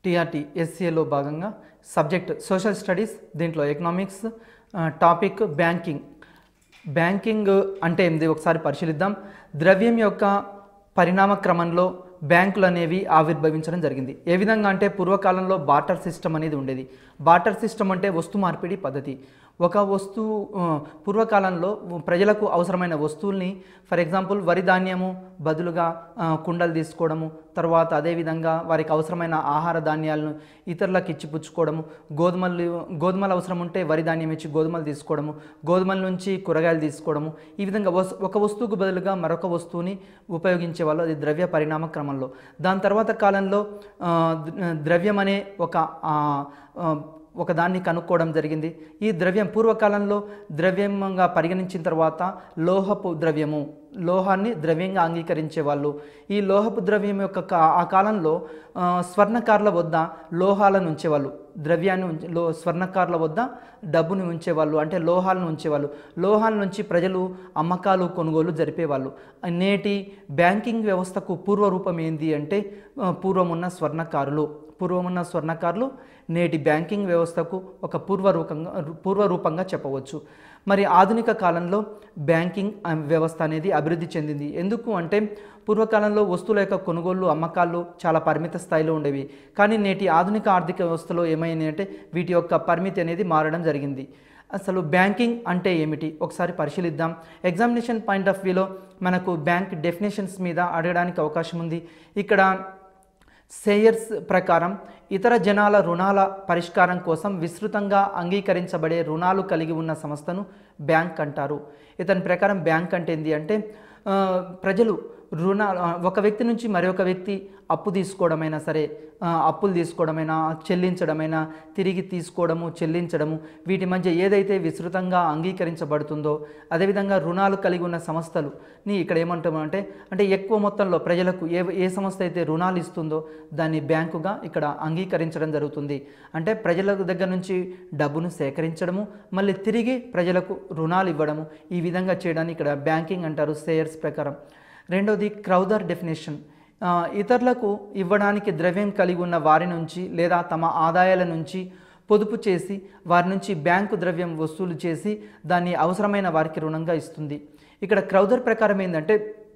TRT ఎస్సీఏలో భాగంగా subject social studies దీంట్లో ఎకనామిక్స్ ఆ, టాపిక్ బ్యాంకింగ్ బ్యాంకింగ్ అంటే ఏంది ఒకసారి పరిశీలిద్దాం ద్రవ్యం యొక్క పరిణామ క్రమంలో బ్యాంకులు అనేవి ఆవిర్భవించడం జరిగింది ఏ విధంగా అంటే పూర్వకాలంలో బాటర్ సిస్టమ్ అనేది ఉండేది బాటర్ సిస్టమ్ అంటే వస్తు మార్పిడి పద్ధతి ఒక వస్తువు ఆ, పూర్వకాలంలో ప్రజలకు అవసరమైన వస్తువుల్ని ఫర్ ఎగ్జాంపుల్ వరి ధాన్యము బదులుగా ఆ, కుండలు తీసుకోవడము తర్వాత అదేవిధంగా వారికి అవసరమైన ఆహార ధాన్యాలను ఇతరులకు ఇచ్చి పుచ్చుకోవడము గోధుమలు గోధుమలు అవసరం ఉంటే వరి ధాన్యం ఇచ్చి గోధుమలు తీసుకోవడము గోధుమల నుంచి కూరగాయలు తీసుకోవడము ఈ విధంగా వస్- ఒక వస్తువుకు బదులుగా మరొక వస్తువుని ఉపయోగించే వాళ్ళు అది ద్రవ్య పరిణామ క్రమంలో దాని తర్వాత కాలంలో ఆ, ద- ద్రవ్యం అనే ఒక ఆ, ఆ, ఒక దాన్ని కనుక్కోవడం జరిగింది ఈ ద్రవ్యం పూర్వకాలంలో ద్రవ్యంగా పరిగణించిన తర్వాత లోహపు ద్రవ్యము లోహాన్ని ద్రవ్యంగా అంగీకరించే వాళ్ళు ఈ లోహపు ద్రవ్యం యొక్క కా- ఆ కాలంలో ఆ, స్వర్ణకారుల వద్ద లోహాలను ఉంచేవాళ్ళు ద్రవ్యాన్ని ఉంచే లో స్వర్ణకారుల వద్ద డబ్బుని ఉంచేవాళ్ళు అంటే లోహాలను ఉంచేవాళ్ళు లోహాల నుంచి ప్రజలు అమ్మకాలు కొనుగోలు జరిపేవాళ్ళు నేటి బ్యాంకింగ్ వ్యవస్థకు పూర్వరూపం ఏంది అంటే ఆ, పూర్వమున్న స్వర్ణకారులు పూర్వమున్న స్వర్ణకారులు నేటి బ్యాంకింగ్ వ్యవస్థకు ఒక పూర్వరూపంగా పూర్వరూపంగా చెప్పవచ్చు మరి ఆధునిక కాలంలో బ్యాంకింగ్ ఆ, వ్యవస్థ అనేది అభివృద్ధి చెందింది ఎందుకు అంటే పూర్వకాలంలో వస్తువుల యొక్క కొనుగోళ్లు అమ్మకాలు చాలా పరిమిత స్థాయిలో ఉండేవి కానీ నేటి ఆధునిక ఆర్థిక వ్యవస్థలో ఏమైంది అంటే వీటి యొక్క పరిమితి అనేది మారడం జరిగింది అసలు బ్యాంకింగ్ అంటే ఏమిటి ఒకసారి పరిశీలిద్దాం ఎగ్జామినేషన్ పాయింట్ ఆఫ్ వ్యూలో మనకు బ్యాంక్ డెఫినేషన్స్ మీద అడగడానికి అవకాశం ఉంది ఇక్కడ సేయర్స్ ప్రకారం ఇతర జనాల రుణాల పరిష్కారం కోసం విస్తృతంగా అంగీకరించబడే రుణాలు కలిగి ఉన్న సంస్థను బ్యాంక్ అంటారు ఇతని ప్రకారం బ్యాంక్ అంటే ఏంటి అంటే ఆ, ప్రజలు రుణ ఆ, ఒక వ్యక్తి నుంచి మరొక వ్యక్తి అప్పు తీసుకోవడమైనా సరే ఆ, అప్పులు తీసుకోవడమైనా చెల్లించడమైనా తిరిగి తీసుకోవడము చెల్లించడము వీటి మధ్య ఏదైతే విస్తృతంగా అంగీకరించబడుతుందో అదేవిధంగా రుణాలు కలిగి ఉన్న సంస్థలుని ఇక్కడ ఏమంటామంటే అంటే ఎక్కువ మొత్తంలో ప్రజలకు ఏ ఏ సంస్థ అయితే రుణాలు ఇస్తుందో దాన్ని బ్యాంకుగా ఇక్కడ అంగీకరించడం జరుగుతుంది అంటే ప్రజల దగ్గర నుంచి డబ్బును సేకరించడము మళ్ళీ తిరిగి ప్రజలకు రుణాలు ఇవ్వడము ఈ విధంగా చేయడాన్ని ఇక్కడ బ్యాంకింగ్ అంటారు సేయర్స్ ప్రకారం రెండోది క్రౌదర్ డెఫినేషన్ ఆ, ఇతరులకు ఇవ్వడానికి ద్రవ్యం కలిగి ఉన్న వారి నుంచి లేదా తమ ఆదాయాల నుంచి పొదుపు చేసి వారి నుంచి బ్యాంకు ద్రవ్యం వసూలు చేసి దాన్ని అవసరమైన వారికి రుణంగా ఇస్తుంది ఇక్కడ క్రౌదర్ ప్రకారం ఏంటంటే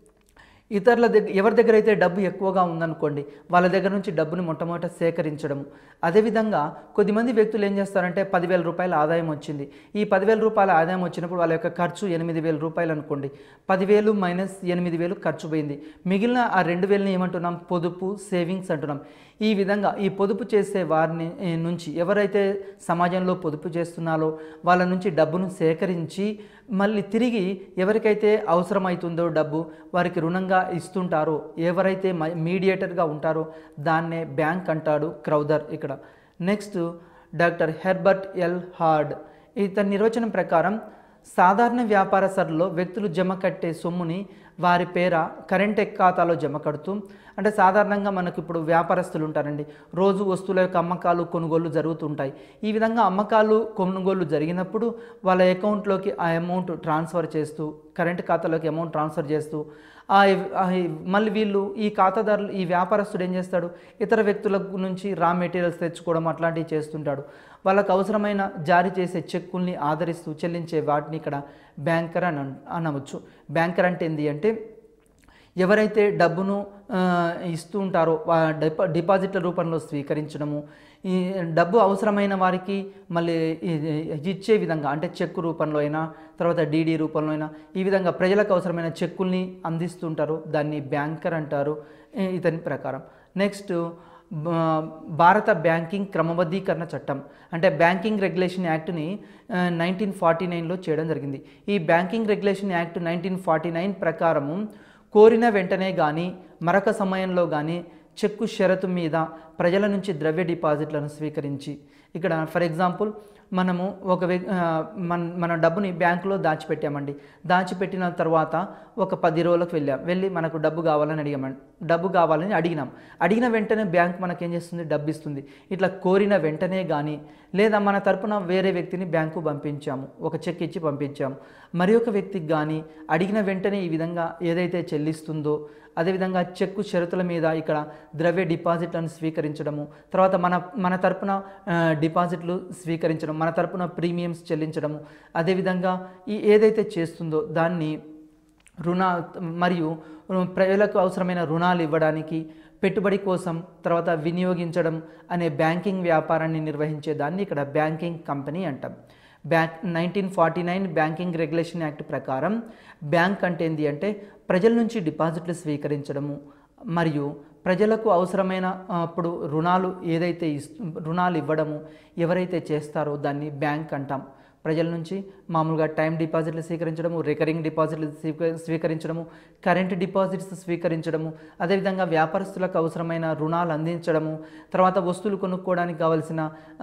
ఇతరుల దగ్గర ఎవరి దగ్గర అయితే డబ్బు ఎక్కువగా ఉందనుకోండి వాళ్ళ దగ్గర నుంచి డబ్బుని మొట్టమొదట సేకరించడం అదేవిధంగా కొద్దిమంది వ్యక్తులు ఏం చేస్తారంటే పదివేల రూపాయల ఆదాయం వచ్చింది ఈ పదివేల రూపాయల ఆదాయం వచ్చినప్పుడు వాళ్ళ యొక్క ఖర్చు ఎనిమిది వేల రూపాయలు అనుకోండి పదివేలు మైనస్ ఎనిమిది వేలు ఖర్చు పోయింది మిగిలిన ఆ రెండు వేలని ఏమంటున్నాం పొదుపు సేవింగ్స్ అంటున్నాం ఈ విధంగా ఈ పొదుపు చేసే వారిని ఏ, నుంచి ఎవరైతే సమాజంలో పొదుపు చేస్తున్నారో వాళ్ళ నుంచి డబ్బును సేకరించి మళ్ళీ తిరిగి ఎవరికైతే అవసరమవుతుందో డబ్బు వారికి రుణంగా ఇస్తుంటారో ఎవరైతే మీడియేటర్గా ఉంటారో దాన్నే బ్యాంక్ అంటాడు క్రౌదర్ ఇక్కడ next doctor Herbert L Hart ఇతని నిర్వచనం ప్రకారం సాధారణ వ్యాపారసరులో వ్యక్తులు జమ కట్టే సొమ్ముని వారి పేర కరెంట్ ఖాతాలో జమ కడుతూ అంటే సాధారణంగా మనకు ఇప్పుడు వ్యాపారస్తులు ఉంటారండి రోజు వస్తువుల యొక్క అమ్మకాలు కొనుగోలు జరుగుతుంటాయి ఈ విధంగా అమ్మకాలు కొనుగోలు జరిగినప్పుడు వాళ్ళ అకౌంట్లోకి ఆ అమౌంట్ ట్రాన్స్ఫర్ చేస్తూ కరెంట్ ఖాతాలోకి అమౌంట్ ట్రాన్స్ఫర్ చేస్తూ ఆ ఆ మళ్ళీ వీళ్ళు ఈ ఖాతాదారులు ఈ వ్యాపారస్తుడు ఏం చేస్తాడు ఇతర వ్యక్తుల నుంచి రా మెటీరియల్స్ తెచ్చుకోవడం అట్లాంటివి చేస్తుంటాడు వాళ్ళకు అవసరమైన జారీ చేసే చెక్కుల్ని ఆదరిస్తూ చెల్లించే వాటిని ఇక్కడ బ్యాంకర్ అని అన- అనవచ్చు బ్యాంకర్ అంటే ఏంటి అంటే ఎవరైతే డబ్బును ఆ, ఇస్తూ ఉంటారో వా డిపా డిపాజిట్ల రూపంలో స్వీకరించడము ఈ డబ్బు అవసరమైన వారికి మళ్ళీ ఇ- ఇచ్చే విధంగా అంటే చెక్కు రూపంలో అయినా తర్వాత డీడీ రూపంలో అయినా ఈ విధంగా ప్రజలకు అవసరమైన చెక్కుల్ని అందిస్తుంటారు దాన్ని బ్యాంకర్ అంటారు ఈ- ఇతని ప్రకారం నెక్స్ట్ బ- భారత బ్యాంకింగ్ క్రమబద్ధీకరణ చట్టం అంటే బ్యాంకింగ్ రెగ్యులేషన్ యాక్ట్ని నైన్టీన్ ఫార్టీ నైన్లో చేయడం జరిగింది ఈ banking regulation act nineteen forty nine ప్రకారము కోరిన వెంటనే కానీ మరొక సమయంలో కానీ చెక్కు షరతు మీద ప్రజల నుంచి ద్రవ్య డిపాజిట్లను స్వీకరించి ఇక్కడ ఫర్ ఎగ్జాంపుల్ మనము ఒక వ్యక్- ఆ, మన మన డబ్బుని బ్యాంకులో దాచిపెట్టామండి దాచిపెట్టిన తర్వాత ఒక పది రోజులకు వెళ్ళాం వెళ్ళి మనకు డబ్బు కావాలని అడిగామండి డబ్బు కావాలని అడిగినాం అడిగిన వెంటనే బ్యాంక్ మనకేం చేస్తుంది డబ్బు ఇస్తుంది ఇట్లా కోరిన వెంటనే కానీ లేదా మన తరపున వేరే వ్యక్తిని బ్యాంకు పంపించాము ఒక చెక్ ఇచ్చి పంపించాము మరి ఒక వ్యక్తికి కానీ అడిగిన వెంటనే ఈ విధంగా ఏదైతే చెల్లిస్తుందో అదేవిధంగా చెక్కు షరతుల మీద ఇక్కడ ద్రవ్య డిపాజిట్లను స్వీకరించడము తర్వాత మన మన తరపున ఆ, డిపాజిట్లు స్వీకరించడం మన తరపున ప్రీమియమ్స్ చెల్లించడము అదేవిధంగా ఈ ఏదైతే చేస్తుందో దాన్ని రుణ మరియు ప్రజలకు అవసరమైన రుణాలు ఇవ్వడానికి పెట్టుబడి కోసం తర్వాత వినియోగించడం అనే బ్యాంకింగ్ వ్యాపారాన్ని నిర్వహించే దాన్ని ఇక్కడ బ్యాంకింగ్ కంపెనీ అంటాం bank nineteen forty nine banking regulation act ప్రకారం బ్యాంక్ అంటే ఏంటి అంటే ప్రజల నుంచి డిపాజిట్లు స్వీకరించడము మరియు ప్రజలకు అవసరమైన ఆ, అప్పుడు రుణాలు ఏదైతే ఇస్తు రుణాలు ఇవ్వడము ఎవరైతే చేస్తారో దాన్ని బ్యాంక్ అంటాం ప్రజల నుంచి మామూలుగా టైం డిపాజిట్లు స్వీకరించడము రికరింగ్ డిపాజిట్లు స్వీక- స్వీకరించడము కరెంట్ డిపాజిట్స్ స్వీకరించడము అదేవిధంగా వ్యాపారస్తులకు అవసరమైన రుణాలు అందించడము తర్వాత వస్తువులు కొనుక్కోవడానికి కావాల్సిన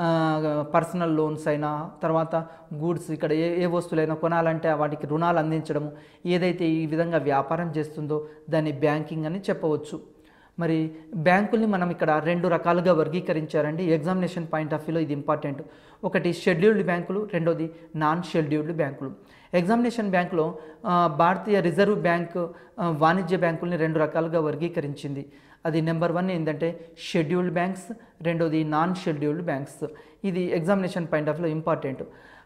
పర్సనల్ లోన్స్ అయినా తర్వాత గూడ్స్ ఇక్కడ ఏ ఏ వస్తువులైనా కొనాలంటే వాటికి రుణాలు అందించడము ఏదైతే ఈ విధంగా వ్యాపారం చేస్తుందో దాన్ని బ్యాంకింగ్ అని చెప్పవచ్చు మరి బ్యాంకుల్ని మనం ఇక్కడ రెండు రకాలుగా వర్గీకరించారండి ఎగ్జామినేషన్ పాయింట్ ఆఫ్ వ్యూలో ఇది ఇంపార్టెంట్ ఒకటి షెడ్యూల్డ్ బ్యాంకులు రెండోది నాన్ షెడ్యూల్డ్ బ్యాంకులు ఎగ్జామినేషన్ బ్యాంకులో ఆ, భారతీయ రిజర్వ్ బ్యాంక్ ఆ, వాణిజ్య బ్యాంకుల్ని రెండు రకాలుగా వర్గీకరించింది అది నెంబర్ వన్ ఏంటంటే షెడ్యూల్డ్ బ్యాంక్స్ రెండోది నాన్ షెడ్యూల్డ్ బ్యాంక్స్ ఇది ఎగ్జామినేషన్ పాయింట్ ఆఫ్ వ్యూలో ఇంపార్టెంట్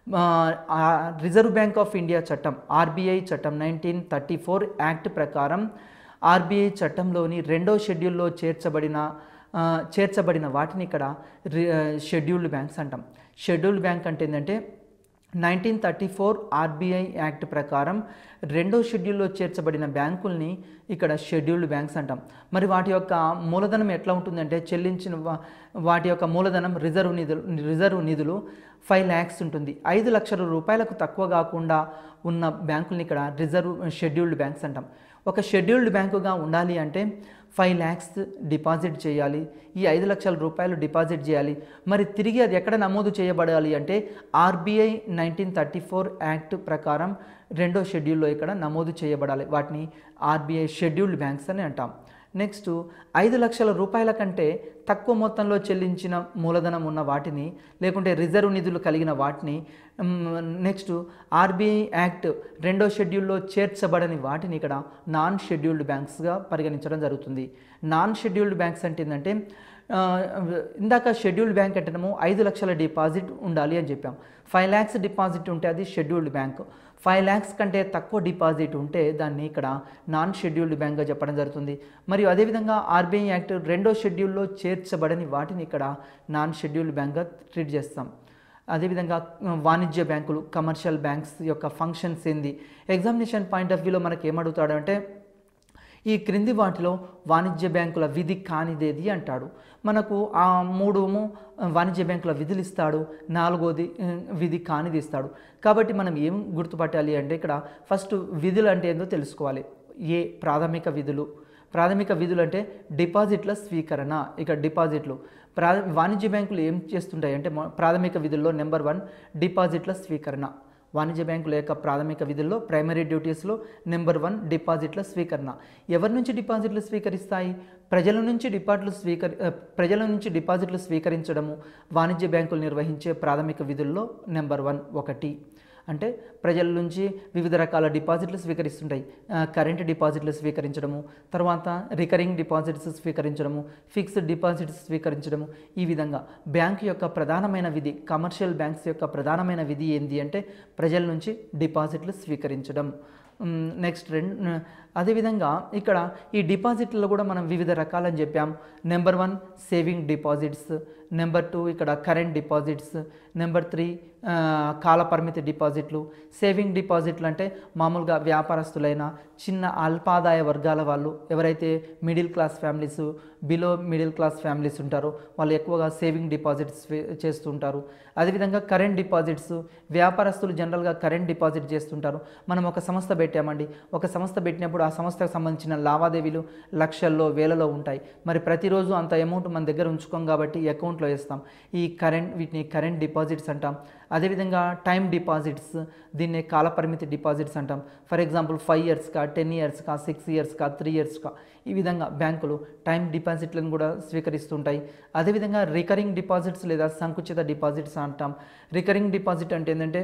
ఆ, రిజర్వ్ బ్యాంక్ ఆఫ్ ఇండియా చట్టం ఆర్బీఐ చట్టం నైన్టీన్ థర్టీ ఫోర్ యాక్ట్ ప్రకారం ఆర్బీఐ చట్టంలోని రెండో షెడ్యూల్లో చేర్చబడిన ఆ, చేర్చబడిన వాటిని ఇక్కడ రి- ఆ, షెడ్యూల్డ్ బ్యాంక్స్ అంటాం షెడ్యూల్డ్ బ్యాంక్ అంటే ఏంటంటే nineteen thirty four RBI act ప్రకారం రెండో షెడ్యూల్లో చేర్చబడిన బ్యాంకుల్ని ఇక్కడ షెడ్యూల్డ్ బ్యాంక్స్ అంటాం మరి వాటి యొక్క మూలధనం ఎట్లా ఉంటుందంటే చెల్లించిన వా- వాటి యొక్క మూలధనం రిజర్వ్ నిధులు రిజర్వ్ నిధులు ఫైవ్ ల్యాక్స్ ఉంటుంది ఐదు లక్షల రూపాయలకు తక్కువ కాకుండా ఉన్న బ్యాంకుల్ని ఇక్కడ రిజర్వ్ షెడ్యూల్డ్ బ్యాంక్స్ అంటాం ఒక షెడ్యూల్డ్ బ్యాంకుగా ఉండాలి అంటే ఫైవ్ ల్యాక్స్ డిపాజిట్ చేయాలి ఈ ఐదు లక్షల రూపాయలు డిపాజిట్ చేయాలి మరి తిరిగి అది ఎక్కడ నమోదు చేయబడాలి అంటే RBI nineteen thirty four act ప్రకారం రెండో షెడ్యూల్లో ఇక్కడ నమోదు చేయబడాలి వాటిని ఆర్బీఐ షెడ్యూల్డ్ బ్యాంక్స్ అని అంటాం నెక్స్ట్ ఐదు లక్షల రూపాయల కంటే తక్కువ మొత్తంలో చెల్లించిన మూలధనం ఉన్న వాటిని లేకుంటే రిజర్వ్ నిధులు కలిగిన వాటిని నెక్స్ట్ ఆర్బీఐ యాక్ట్ రెండో షెడ్యూల్లో చేర్చబడని వాటిని ఇక్కడ నాన్ షెడ్యూల్డ్ బ్యాంక్స్గా పరిగణించడం జరుగుతుంది నాన్ షెడ్యూల్డ్ బ్యాంక్స్ అంటే ఏంటంటే ఆ, ఇందాక షెడ్యూల్డ్ బ్యాంక్ అంటేనేమో ఐదు లక్షల డిపాజిట్ ఉండాలి అని చెప్పాం ఫైవ్ ల్యాక్స్ డిపాజిట్ ఉంటే అది షెడ్యూల్డ్ బ్యాంక్ ఫైవ్ ల్యాక్స్ కంటే తక్కువ డిపాజిట్ ఉంటే దాన్ని ఇక్కడ నాన్ షెడ్యూల్డ్ బ్యాంక్గా చెప్పడం జరుగుతుంది మరియు అదేవిధంగా ఆర్బీఐ యాక్ట్ రెండో షెడ్యూల్లో చేర్చబడని వాటిని ఇక్కడ నాన్ షెడ్యూల్డ్ బ్యాంక్గా ట్రీట్ చేస్తాం అదేవిధంగా ఉమ్, వాణిజ్య బ్యాంకులు కమర్షియల్ బ్యాంక్స్ యొక్క ఫంక్షన్స్ ఏంది ఎగ్జామినేషన్ పాయింట్ ఆఫ్ వ్యూలో మనకి ఏమడుగుతాడు అంటే ఈ క్రింది వాటిలో వాణిజ్య బ్యాంకుల విధి కానిదేది అంటాడు మనకు ఆ మూడుము వాణిజ్య బ్యాంకుల విధులు ఇస్తాడు నాలుగోది ఉమ్, విధి కానిది ఇస్తాడు కాబట్టి మనం ఏం గుర్తుపట్టాలి అంటే ఇక్కడ ఫస్ట్ విధులు అంటే ఏందో తెలుసుకోవాలి ఏ ప్రాథమిక విధులు ప్రాథమిక విధులు అంటే డిపాజిట్ల స్వీకరణ ఇక డిపాజిట్లు ప్రా వాణిజ్య బ్యాంకులు ఏం చేస్తుంటాయి అంటే మొ- ప్రాథమిక విధుల్లో నెంబర్ వన్ డిపాజిట్ల స్వీకరణ వాణిజ్య బ్యాంకుల యొక్క ప్రాథమిక విధుల్లో ప్రైమరీ డ్యూటీస్లో నెంబర్ వన్ డిపాజిట్ల స్వీకరణ ఎవరి నుంచి డిపాజిట్లు స్వీకరిస్తాయి ప్రజల నుంచి డిపాజిట్లు స్వీకరి ఆ, ప్రజల నుంచి డిపాజిట్లు స్వీకరించడము వాణిజ్య బ్యాంకులు నిర్వహించే ప్రాథమిక విధుల్లో నెంబర్ వన్ ఒకటి అంటే ప్రజల నుంచి వివిధ రకాల డిపాజిట్లు స్వీకరిస్తుంటాయి ఆ, కరెంట్ డిపాజిట్లు స్వీకరించడము తర్వాత రికరింగ్ డిపాజిట్స్ స్వీకరించడము ఫిక్స్డ్ డిపాజిట్స్ స్వీకరించడము ఈ విధంగా బ్యాంక్ యొక్క ప్రధానమైన విధి కమర్షియల్ బ్యాంక్స్ యొక్క ప్రధానమైన విధి ఏంటి అంటే ప్రజల నుంచి డిపాజిట్లు స్వీకరించడం నెక్స్ట్ రెండు అదేవిధంగా ఇక్కడ ఈ డిపాజిట్లలో కూడా మనం వివిధ రకాలని చెప్పాం number one saving deposits number two ఇక్కడ కరెంట్ డిపాజిట్స్ నెంబర్ త్రీ కాల పరిమితి డిపాజిట్లు సేవింగ్ డిపాజిట్లు అంటే మామూలుగా వ్యాపారస్తులైన చిన్న అల్పాదాయ వర్గాల వాళ్ళు ఎవరైతే middle class families below middle class families ఉంటారో వాళ్ళు ఎక్కువగా సేవింగ్ డిపాజిట్స్ చేస్తుంటారు అదేవిధంగా కరెంట్ డిపాజిట్స్ వ్యాపారస్తులు జనరల్గా కరెంట్ డిపాజిట్ చేస్తుంటారు మనం ఒక సంస్థ పెట్టామండి ఒక సంస్థ పెట్టినప్పుడు ఆ ఆ సంస్థకు సంబంధించిన లావాదేవీలు లక్షల్లో వేలలో ఉంటాయి మరి ప్రతిరోజు అంత అమౌంట్ మన దగ్గర ఉంచుకోం కాబట్టి ఈ అకౌంట్లో వేస్తాం ఈ కరెంట్ వీటిని కరెంట్ డిపాజిట్స్ అంటాం అదేవిధంగా టైం డిపాజిట్స్ దీన్ని కాలపరిమితి డిపాజిట్స్ అంటాం ఫర్ ఎగ్జాంపుల్ ఫైవ్ ఇయర్స్కా టెన్ ఇయర్స్కా సిక్స్ ఇయర్స్కా త్రీ ఇయర్స్కా ఈ విధంగా బ్యాంకులు టైం డిపాజిట్లను కూడా స్వీకరిస్తుంటాయి అదేవిధంగా రికరింగ్ డిపాజిట్స్ లేదా సంకుచిత డిపాజిట్స్ అంటాం రికరింగ్ డిపాజిట్ అంటే ఏంటంటే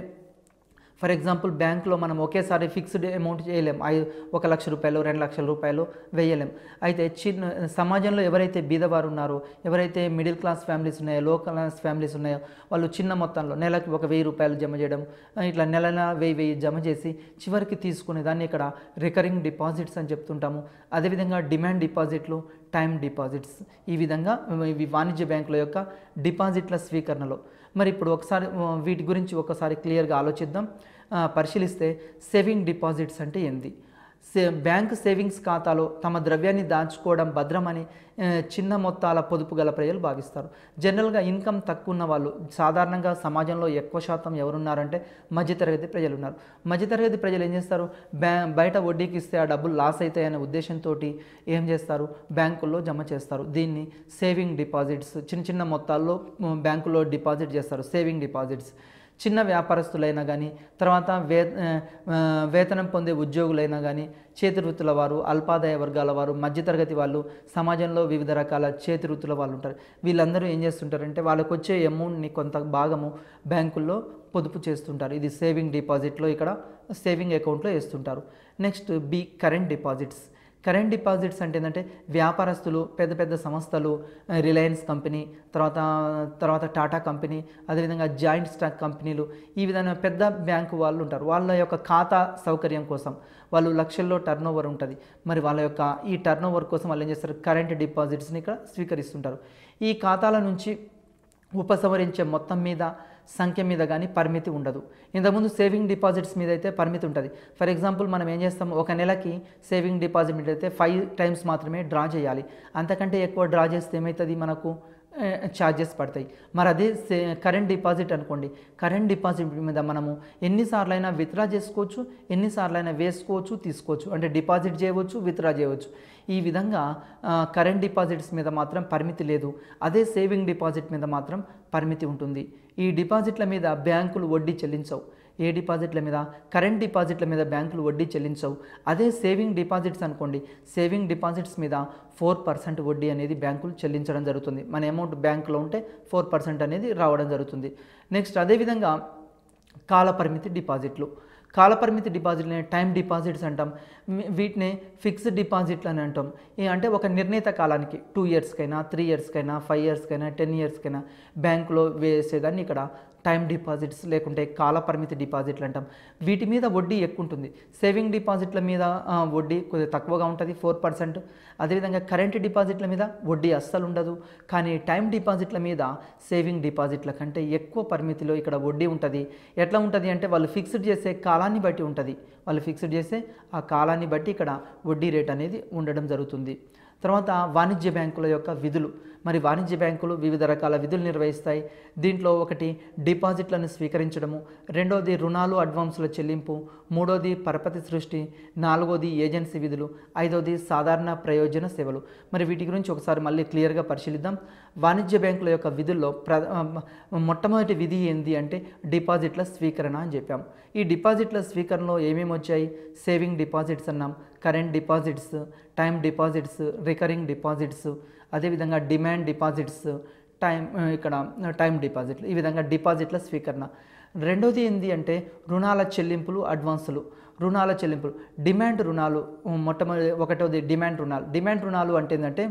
ఫర్ ఎగ్జాంపుల్ బ్యాంక్లో మనం ఒకేసారి ఫిక్స్డ్ అమౌంట్ చేయలేం ఐ ఒక లక్ష రూపాయలు రెండు లక్షల రూపాయలు వేయలేం అయితే చిన్న సమాజంలో ఎవరైతే బీదవారు ఉన్నారో ఎవరైతే మిడిల్ క్లాస్ ఫ్యామిలీస్ ఉన్నాయో లో క్లాస్ ఫ్యామిలీస్ ఉన్నాయో వాళ్ళు చిన్న మొత్తంలో నెలకి ఒక వెయ్యి రూపాయలు జమ చేయడం ఇట్లా నెల నెల వెయ్యి వెయ్యి జమ చేసి చివరికి తీసుకునే దాన్ని ఇక్కడ రికరింగ్ డిపాజిట్స్ అని చెప్తుంటాము అదేవిధంగా డిమాండ్ డిపాజిట్లు టైం డిపాజిట్స్ ఈ విధంగా ఇవి వాణిజ్య బ్యాంకుల యొక్క డిపాజిట్ల స్వీకరణలో మరి ఇప్పుడు ఒకసారి ఆ, వీటి గురించి ఒకసారి క్లియర్గా ఆలోచిద్దాం ఆ, పరిశీలిస్తే సేవింగ్ డిపాజిట్స్ అంటే ఏంది సే బ్యాంక్ సేవింగ్స్ ఖాతాలో తమ ద్రవ్యాన్ని దాచుకోవడం భద్రమని ఆ, చిన్న మొత్తాల పొదుపు గల ప్రజలు భావిస్తారు జనరల్గా ఇన్కమ్ తక్కువ ఉన్న వాళ్ళు సాధారణంగా సమాజంలో ఎక్కువ శాతం ఎవరున్నారంటే మధ్యతరగతి ప్రజలు ఉన్నారు మధ్యతరగతి ప్రజలు ఏం చేస్తారు బ్యా బయట వడ్డీకి ఇస్తే ఆ డబ్బులు లాస్ అవుతాయనే ఉద్దేశంతో ఏం చేస్తారు బ్యాంకుల్లో జమ చేస్తారు దీన్ని సేవింగ్ డిపాజిట్స్ చిన్న చిన్న మొత్తాల్లో ఉమ్, బ్యాంకులో డిపాజిట్ చేస్తారు సేవింగ్ డిపాజిట్స్ చిన్న వ్యాపారస్తులైనా కానీ తర్వాత వే ఆ, వేతనం పొందే ఉద్యోగులైనా కానీ చేతి వృత్తుల వారు అల్పాదాయ వర్గాల వారు మధ్యతరగతి వాళ్ళు సమాజంలో వివిధ రకాల చేతి వృత్తుల వాళ్ళు ఉంటారు వీళ్ళందరూ ఏం చేస్తుంటారంటే వాళ్ళకు వచ్చే అమౌంట్ని కొంత భాగము బ్యాంకుల్లో పొదుపు చేస్తుంటారు ఇది సేవింగ్ డిపాజిట్లో ఇక్కడ సేవింగ్ అకౌంట్లో వేస్తుంటారు next B current deposits current deposits అంటే ఏంటంటే వ్యాపారస్తులు పెద్ద పెద్ద సంస్థలు ఆ, రిలయన్స్ కంపెనీ తర్వాత తర్వాత టాటా కంపెనీ అదేవిధంగా జాయింట్ స్టాక్ కంపెనీలు ఈ విధంగా పెద్ద బ్యాంకు వాళ్ళు ఉంటారు వాళ్ళ యొక్క ఖాతా సౌకర్యం కోసం వాళ్ళు లక్షల్లో టర్న్ ఓవర్ ఉంటుంది మరి వాళ్ళ యొక్క ఈ టర్న్ ఓవర్ కోసం వాళ్ళు ఏం చేస్తారు కరెంట్ డిపాజిట్స్ని ఇక్కడ స్వీకరిస్తుంటారు ఈ ఖాతాల నుంచి ఉపసంహరించే మొత్తం మీద సంఖ్య మీద కానీ పరిమితి ఉండదు ఇంతకుముందు సేవింగ్ డిపాజిట్స్ మీద అయితే పరిమితి ఉంటుంది ఫర్ ఎగ్జాంపుల్ మనం ఏం చేస్తాం ఒక నెలకి సేవింగ్ డిపాజిట్ మీద అయితే ఫైవ్ టైమ్స్ మాత్రమే డ్రా చేయాలి అంతకంటే ఎక్కువ డ్రా చేస్తే ఏమవుతుంది మనకు ఛార్జెస్ పడతాయి మరి అదే సే కరెంట్ డిపాజిట్ అనుకోండి కరెంట్ డిపాజిట్ మీద మనము ఎన్నిసార్లు అయినా విత్డ్రా చేసుకోవచ్చు ఎన్నిసార్లు అయినా వేసుకోవచ్చు తీసుకోవచ్చు అంటే డిపాజిట్ చేయవచ్చు విత్డ్రా చేయవచ్చు ఈ విధంగా ఆ, కరెంట్ డిపాజిట్స్ మీద మాత్రం పరిమితి లేదు అదే సేవింగ్ డిపాజిట్ మీద మాత్రం పరిమితి ఉంటుంది ఈ డిపాజిట్ల మీద బ్యాంకులు వడ్డీ చెల్లించవు ఏ డిపాజిట్ల మీద కరెంట్ డిపాజిట్ల మీద బ్యాంకులు వడ్డీ చెల్లించవు అదే సేవింగ్ డిపాజిట్స్ అనుకోండి సేవింగ్ డిపాజిట్స్ మీద ఫోర్ పర్సెంట్ వడ్డీ అనేది బ్యాంకులు చెల్లించడం జరుగుతుంది మన అమౌంట్ బ్యాంకులో ఉంటే ఫోర్ పర్సెంట్ అనేది రావడం జరుగుతుంది నెక్స్ట్ అదేవిధంగా కాలపరిమితి డిపాజిట్లు కాలపరిమితి డిపాజిట్లని టైం డిపాజిట్స్ అంటాం వీ- వీటిని ఫిక్స్డ్ డిపాజిట్లు అని అంటాం ఈ అంటే ఒక నిర్ణీత కాలానికి టూ ఇయర్స్కైనా త్రీ ఇయర్స్కైనా ఫైవ్ ఇయర్స్కైనా టెన్ ఇయర్స్కైనా బ్యాంకులో వేసేదాన్ని ఇక్కడ టైం డిపాజిట్స్ లేకుంటే కాలపరిమితి డిపాజిట్లు అంటాం వీటి మీద వడ్డీ ఎక్కువ ఉంటుంది సేవింగ్ డిపాజిట్ల మీద ఆ, వడ్డీ కొద్దిగా తక్కువగా ఉంటుంది ఫోర్ పర్సెంట్ అదేవిధంగా కరెంట్ డిపాజిట్ల మీద వడ్డీ అస్సలు ఉండదు కానీ టైం డిపాజిట్ల మీద సేవింగ్ డిపాజిట్ల కంటే ఎక్కువ పరిమితిలో ఇక్కడ వడ్డీ ఉంటుంది ఎట్లా ఉంటుంది అంటే వాళ్ళు ఫిక్స్డ్ చేసే కాలాన్ని బట్టి ఉంటుంది వాళ్ళు ఫిక్స్డ్ చేసే ఆ కాలాన్ని బట్టి ఇక్కడ వడ్డీ రేట్ అనేది ఉండడం జరుగుతుంది తర్వాత వాణిజ్య బ్యాంకుల యొక్క విధులు మరి వాణిజ్య బ్యాంకులు వివిధ రకాల విధులు నిర్వహిస్తాయి దీంట్లో ఒకటి డిపాజిట్లను స్వీకరించడము రెండోది రుణాలు అడ్వాన్సుల చెల్లింపు మూడోది పరపతి సృష్టి నాలుగోది ఏజెన్సీ విధులు ఐదోది సాధారణ ప్రయోజన సేవలు మరి వీటి గురించి ఒకసారి మళ్ళీ క్లియర్గా పరిశీలిద్దాం వాణిజ్య బ్యాంకుల యొక్క విధుల్లో ప్ర మొట్టమొదటి విధి ఏంది అంటే డిపాజిట్ల స్వీకరణ అని చెప్పాం ఈ డిపాజిట్ల స్వీకరణలో ఏమేమి వచ్చాయి సేవింగ్ డిపాజిట్స్ అన్నాం current deposits time deposits recurring deposits అదేవిధంగా డిమాండ్ డిపాజిట్స్ టైం ఆ, ఇక్కడ టైం డిపాజిట్లు ఈ విధంగా డిపాజిట్ల స్వీకరణ రెండోది ఏంటి అంటే రుణాల చెల్లింపులు అడ్వాన్సులు రుణాల చెల్లింపులు డిమాండ్ రుణాలు మొట్టమొదటి ఒకటోది డిమాండ్ రుణాలు డిమాండ్ రుణాలు అంటే ఏంటంటే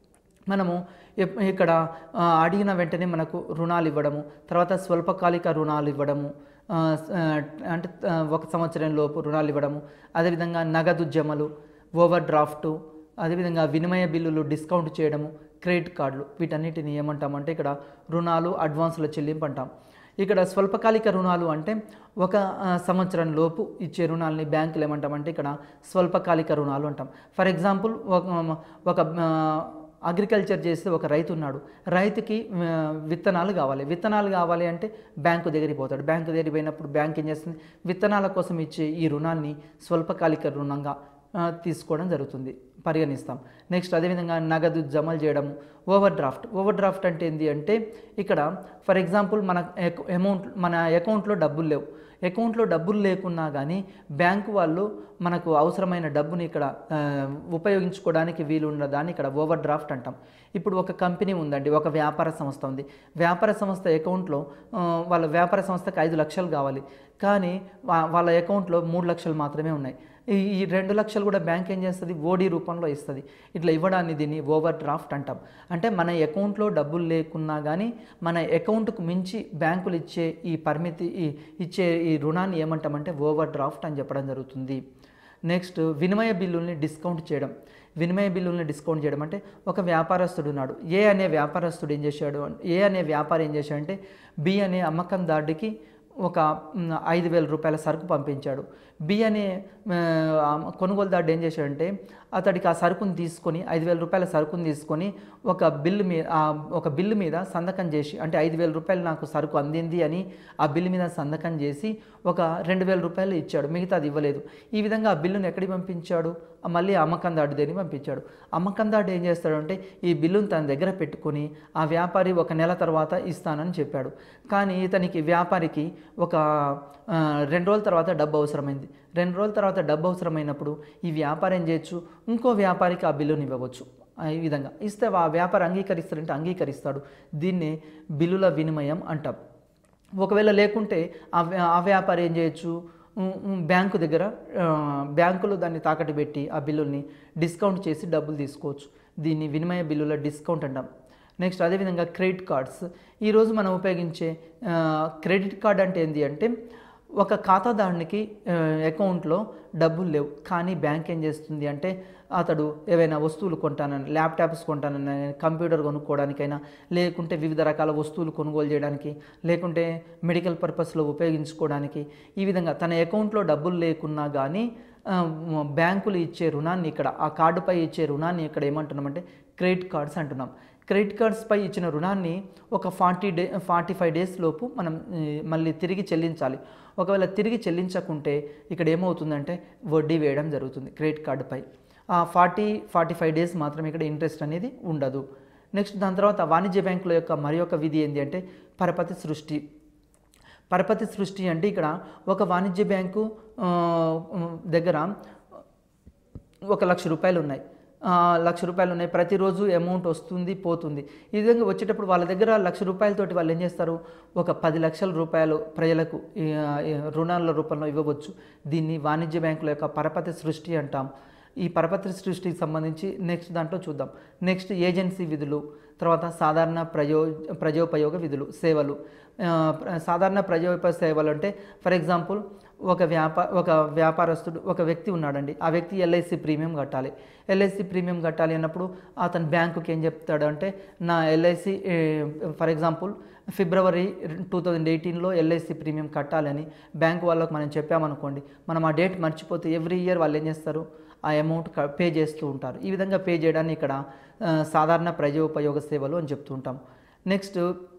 మనము ఎప్- ఇక్కడ ఆ, అడిగిన వెంటనే మనకు రుణాలు ఇవ్వడము తర్వాత స్వల్పకాలిక రుణాలు ఇవ్వడము ఆ, స- ఆ, అంటే ఆ, ఒక సంవత్సరం లోపు రుణాలు ఇవ్వడము అదేవిధంగా నగదు జమలు ఓవర్ డ్రాఫ్టు అదేవిధంగా వినిమయ బిల్లులు డిస్కౌంట్ చేయడము క్రెడిట్ కార్డులు వీటన్నిటిని ఏమంటామంటే ఇక్కడ రుణాలు అడ్వాన్సుల చెల్లింపు అంటాం ఇక్కడ స్వల్పకాలిక రుణాలు అంటే ఒక ఆ, సంవత్సరం లోపు ఇచ్చే రుణాలని బ్యాంకులు ఏమంటామంటే ఇక్కడ స్వల్పకాలిక రుణాలు అంటాం ఫర్ ఎగ్జాంపుల్ ఒక ఒక ఆ, అగ్రికల్చర్ చేస్తే ఒక రైతు ఉన్నాడు రైతుకి ఆ, విత్తనాలు కావాలి విత్తనాలు కావాలి అంటే బ్యాంకు దగ్గరికి పోతాడు బ్యాంకు దగ్గరికి పోయినప్పుడు బ్యాంక్ ఏం చేస్తుంది విత్తనాల కోసం ఇచ్చే ఈ రుణాన్ని స్వల్పకాలిక రుణంగా ఆ, తీసుకోవడం జరుగుతుంది పరిగణిస్తాం నెక్స్ట్ అదేవిధంగా నగదు జమలు చేయడం ఓవర్ డ్రాఫ్ట్ ఓవర్ డ్రాఫ్ట్ అంటే ఏంటి అంటే ఇక్కడ ఫర్ ఎగ్జాంపుల్ మన అమౌంట్ మన అకౌంట్లో డబ్బులు లేవు అకౌంట్లో డబ్బులు లేకున్నా కానీ బ్యాంకు వాళ్ళు మనకు అవసరమైన డబ్బుని ఇక్కడ ఆ, ఉపయోగించుకోవడానికి వీలు ఉన్న దాన్ని ఇక్కడ ఓవర్ డ్రాఫ్ట్ అంటాం ఇప్పుడు ఒక కంపెనీ ఉందండి ఒక వ్యాపార సంస్థ ఉంది వ్యాపార సంస్థ అకౌంట్లో ఆ, వాళ్ళ వ్యాపార సంస్థకి ఐదు లక్షలు కావాలి కానీ వా- వాళ్ళ అకౌంట్లో మూడు లక్షలు మాత్రమే ఉన్నాయి ఈ ఈ రెండు లక్షలు కూడా బ్యాంక్ ఏం చేస్తుంది ఓడి రూపంలో ఇస్తుంది ఇట్లా ఇవ్వడాన్ని దీన్ని ఓవర్ డ్రాఫ్ట్ అంటాం అంటే మన అకౌంట్లో డబ్బులు లేకున్నా కానీ మన అకౌంట్కు మించి బ్యాంకులు ఇచ్చే ఈ పరిమితి ఈ ఇచ్చే ఈ రుణాన్ని ఏమంటామంటే ఓవర్ డ్రాఫ్ట్ అని చెప్పడం జరుగుతుంది నెక్స్ట్ వినిమయ బిల్లుల్ని డిస్కౌంట్ చేయడం వినిమయ బిల్లుల్ని డిస్కౌంట్ చేయడం అంటే ఒక వ్యాపారస్తుడు ఉన్నాడు ఏ అనే వ్యాపారస్తుడు ఏం చేశాడు అన్- ఏ అనే వ్యాపారి ఏం చేశాడంటే బి అనే అమ్మకందారుడికి ఒక మ్, ఐదు వేల రూపాయల సరుకు పంపించాడు బి అనే ఆ, కొనుగోలుదారుడు ఏం చేశాడంటే అతడికి ఆ సరుకుని తీసుకొని ఐదు వేల రూపాయల సరుకుని తీసుకొని ఒక బిల్లు మీద ఒక బిల్లు మీద సంతకం చేసి అంటే ఐదు వేల రూపాయలు నాకు సరుకు అందింది అని ఆ బిల్లు మీద సంతకం చేసి ఒక రెండు వేల రూపాయలు ఇచ్చాడు మిగతాది ఇవ్వలేదు ఈ విధంగా ఆ బిల్లును ఎక్కడికి పంపించాడు ఆ మళ్ళీ అమ్మకందాడు దేని పంపించాడు అమ్మకందాడు ఏం చేస్తాడంటే ఈ బిల్లును తన దగ్గర పెట్టుకొని ఆ వ్యాపారి ఒక నెల తర్వాత ఇస్తానని చెప్పాడు కానీ ఇతనికి వ్యాపారికి ఒక ఆ, రెండు రోజుల తర్వాత డబ్బు అవసరమైంది రెండు రోజుల తర్వాత డబ్బు అవసరమైనప్పుడు ఈ వ్యాపారం ఏం చేయొచ్చు ఇంకో వ్యాపారికి ఆ బిల్లుని ఇవ్వవచ్చు ఆ, ఈ విధంగా ఇస్తే ఆ వ్యాపారం అంగీకరిస్తారంటే అంగీకరిస్తాడు దీన్నే బిల్లుల వినిమయం అంటాం ఒకవేళ లేకుంటే ఆ వ్యా- ఆ వ్యాపారి ఏం చేయొచ్చు ఉమ్, ఉమ్, బ్యాంకు దగ్గర ఆ, బ్యాంకులో దాన్ని తాకట్టు పెట్టి ఆ బిల్లుల్ని డిస్కౌంట్ చేసి డబ్బులు తీసుకోవచ్చు దీన్ని వినిమయ బిల్లుల డిస్కౌంట్ అంటాం నెక్స్ట్ అదేవిధంగా క్రెడిట్ కార్డ్స్ ఈరోజు మనం ఉపయోగించే ఆ, క్రెడిట్ కార్డ్ అంటే ఏంటి అంటే ఒక ఖాతాదారునికి ఆ, అకౌంట్లో డబ్బులు లేవు కానీ బ్యాంక్ ఏం చేస్తుంది అంటే అతడు ఏవైనా వస్తువులు కొంటానని ల్యాప్టాప్స్ కొంటానని కంప్యూటర్ కొనుక్కోవడానికైనా లేకుంటే వివిధ రకాల వస్తువులు కొనుగోలు చేయడానికి లేకుంటే మెడికల్ పర్పస్లో ఉపయోగించుకోవడానికి ఈ విధంగా తన అకౌంట్లో డబ్బులు లేకున్నా కానీ ఆ, బ్యాంకులు ఇచ్చే రుణాన్ని ఇక్కడ ఆ కార్డుపై ఇచ్చే రుణాన్ని ఇక్కడ ఏమంటున్నామంటే క్రెడిట్ కార్డ్స్ అంటున్నాం క్రెడిట్ కార్డ్స్పై ఇచ్చిన రుణాన్ని ఒక forty day forty five days లోపు మనం ఈ, మళ్ళీ తిరిగి చెల్లించాలి ఒకవేళ తిరిగి చెల్లించకుంటే ఇక్కడ ఏమవుతుందంటే వడ్డీ వేయడం జరుగుతుంది క్రెడిట్ కార్డుపై ఆ ఫార్టీ ఫార్టీ ఫైవ్ డేస్ మాత్రం ఇక్కడ ఇంట్రెస్ట్ అనేది ఉండదు నెక్స్ట్ దాని తర్వాత వాణిజ్య బ్యాంకుల యొక్క మరి ఒక విధి ఏంటి అంటే పరపతి సృష్టి పరపతి సృష్టి అంటే ఇక్కడ ఒక వాణిజ్య బ్యాంకు ఆ, దగ్గర ఒక లక్ష రూపాయలు ఉన్నాయి ఆ, లక్ష రూపాయలు ఉన్నాయి ప్రతిరోజు అమౌంట్ వస్తుంది పోతుంది ఈ విధంగా వచ్చేటప్పుడు వాళ్ళ దగ్గర లక్ష రూపాయలతోటి వాళ్ళు ఏం చేస్తారు ఒక పది లక్షల రూపాయలు ప్రజలకు ఈ, ఆ, ఈ రుణాల రూపంలో ఇవ్వవచ్చు దీన్ని వాణిజ్య బ్యాంకుల యొక్క పరపతి సృష్టి అంటాం ఈ పరపతి సృష్టికి సంబంధించి నెక్స్ట్ దాంట్లో చూద్దాం నెక్స్ట్ ఏజెన్సీ విధులు తర్వాత సాధారణ ప్రయో ప్రజోపయోగ విధులు సేవలు ఆ, ప్ర- సాధారణ ప్రజోపయోగ సేవలు అంటే ఫర్ ఎగ్జాంపుల్ ఒక వ్యాపా ఒక వ్యాపారస్తుడు ఒక వ్యక్తి ఉన్నాడండి ఆ వ్యక్తి ఎల్ఐసి ప్రీమియం కట్టాలి ఎల్ఐసి ప్రీమియం కట్టాలి అన్నప్పుడు అతను బ్యాంకుకి ఏం చెప్తాడు అంటే నా LIC for example February two thousand ఎయిటీన్లో ఎల్ఐసి ప్రీమియం కట్టాలని బ్యాంకు వాళ్ళకి మనం చెప్పామనుకోండి మనం ఆ డేట్ మర్చిపోతే ఎవ్రీ ఇయర్ వాళ్ళు ఏం చేస్తారు ఆ అమౌంట్ పే చేస్తూ ఉంటారు ఈ విధంగా పే చేయడాన్ని ఇక్కడ ఆ, సాధారణ ప్రజోపయోగ సేవలు అని చెప్తూ ఉంటాం నెక్స్ట్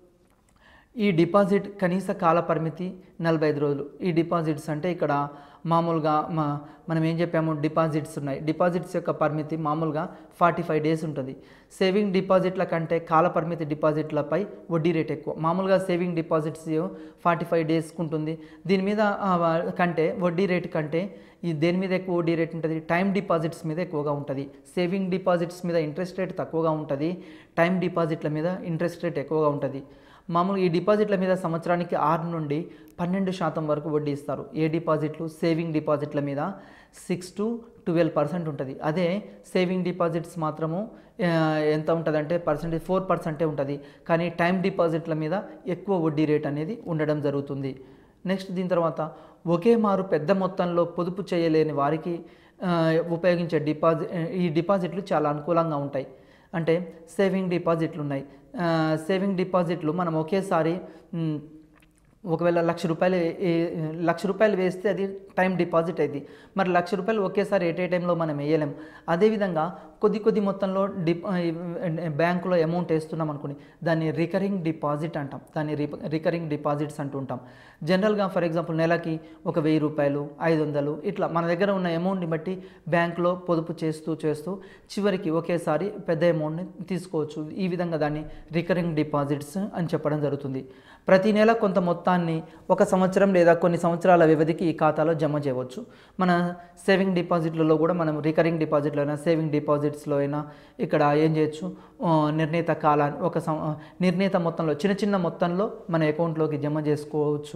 ఈ డిపాజిట్ కనీస కాల పరిమితి నలభై ఐదు రోజులు ఈ డిపాజిట్స్ అంటే ఇక్కడ మామూలుగా మా మనం ఏం చెప్పాము డిపాజిట్స్ ఉన్నాయి డిపాజిట్స్ యొక్క పరిమితి మామూలుగా ఫార్టీ ఫైవ్ డేస్ ఉంటుంది సేవింగ్ డిపాజిట్ల కంటే కాల పరిమితి డిపాజిట్లపై వడ్డీ రేట్ ఎక్కువ మామూలుగా సేవింగ్ డిపాజిట్స్ ఫార్టీ ఫైవ్ డేస్కి ఉంటుంది దీని మీద ఆ, కంటే వడ్డీ రేట్ కంటే ఈ దేని మీద ఎక్కువ వడ్డీ రేట్ ఉంటుంది టైం డిపాజిట్స్ మీద ఎక్కువగా ఉంటుంది సేవింగ్ డిపాజిట్స్ మీద ఇంట్రెస్ట్ రేట్ తక్కువగా ఉంటుంది టైం డిపాజిట్ల మీద ఇంట్రెస్ట్ రేట్ ఎక్కువగా ఉంటుంది మామూలుగా ఈ డిపాజిట్ల మీద సంవత్సరానికి ఆరు నుండి పన్నెండు శాతం వరకు వడ్డీ ఇస్తారు ఏ డిపాజిట్లు సేవింగ్ డిపాజిట్ల మీద సిక్స్ టు ట్వెల్వ్ పర్సెంట్ ఉంటుంది అదే సేవింగ్ డిపాజిట్స్ మాత్రము ఆ, ఎంత ఉంటుందంటే పర్సెంటేజ్ ఫోర్ పర్సెంటే ఉంటుంది కానీ టైం డిపాజిట్ల మీద ఎక్కువ వడ్డీ రేట్ అనేది ఉండడం జరుగుతుంది నెక్స్ట్ దీని తర్వాత ఒకే మారు పెద్ద మొత్తంలో పొదుపు చేయలేని వారికి ఆ, ఉపయోగించే డిపాజిట్ ఈ డిపాజిట్లు చాలా అనుకూలంగా ఉంటాయి అంటే సేవింగ్ డిపాజిట్లు ఉన్నాయి ఆ, సేవింగ్ డిపాజిట్లు మనం ఒకేసారి మ్, ఒకవేళ లక్ష రూపాయలు ఏ- ఏ- లక్ష రూపాయలు వేస్తే అది టైం డిపాజిట్ అయింది మరి లక్ష రూపాయలు ఒకేసారి ఎట్ ఏ టైంలో మనం వేయలేం అదేవిధంగా కొద్ది కొద్ది మొత్తంలో డి బ్యాంకులో అమౌంట్ వేస్తున్నాం అనుకోండి దాన్ని రికరింగ్ డిపాజిట్ అంటాం దాన్ని రికరింగ్ డిపాజిట్స్ అంటుంటాం జనరల్గా ఫర్ ఎగ్జాంపుల్ నెలకి ఒక వెయ్యి రూపాయలు ఐదు వందలు ఇట్లా మన దగ్గర ఉన్న అమౌంట్ని బట్టి బ్యాంకులో పొదుపు చేస్తూ చేస్తూ చివరికి ఒకేసారి పెద్ద అమౌంట్ని తీసుకోవచ్చు ఈ విధంగా దాన్ని రికరింగ్ డిపాజిట్స్ అని చెప్పడం జరుగుతుంది ప్రతి నెల కొంత మొత్తాన్ని ఒక సంవత్సరం లేదా కొన్ని సంవత్సరాల వ్యవధికి ఈ ఖాతాలో జమ చేయవచ్చు మన సేవింగ్ డిపాజిట్లలో కూడా మనం రికరింగ్ డిపాజిట్లో అయినా సేవింగ్ డిపాజిట్స్లో అయినా ఇక్కడ ఏం చేయొచ్చు ఆ, నిర్ణీత కాలాన్ని ఒక సం నిర్ణీత మొత్తంలో చిన్న చిన్న మొత్తంలో మన అకౌంట్లోకి జమ చేసుకోవచ్చు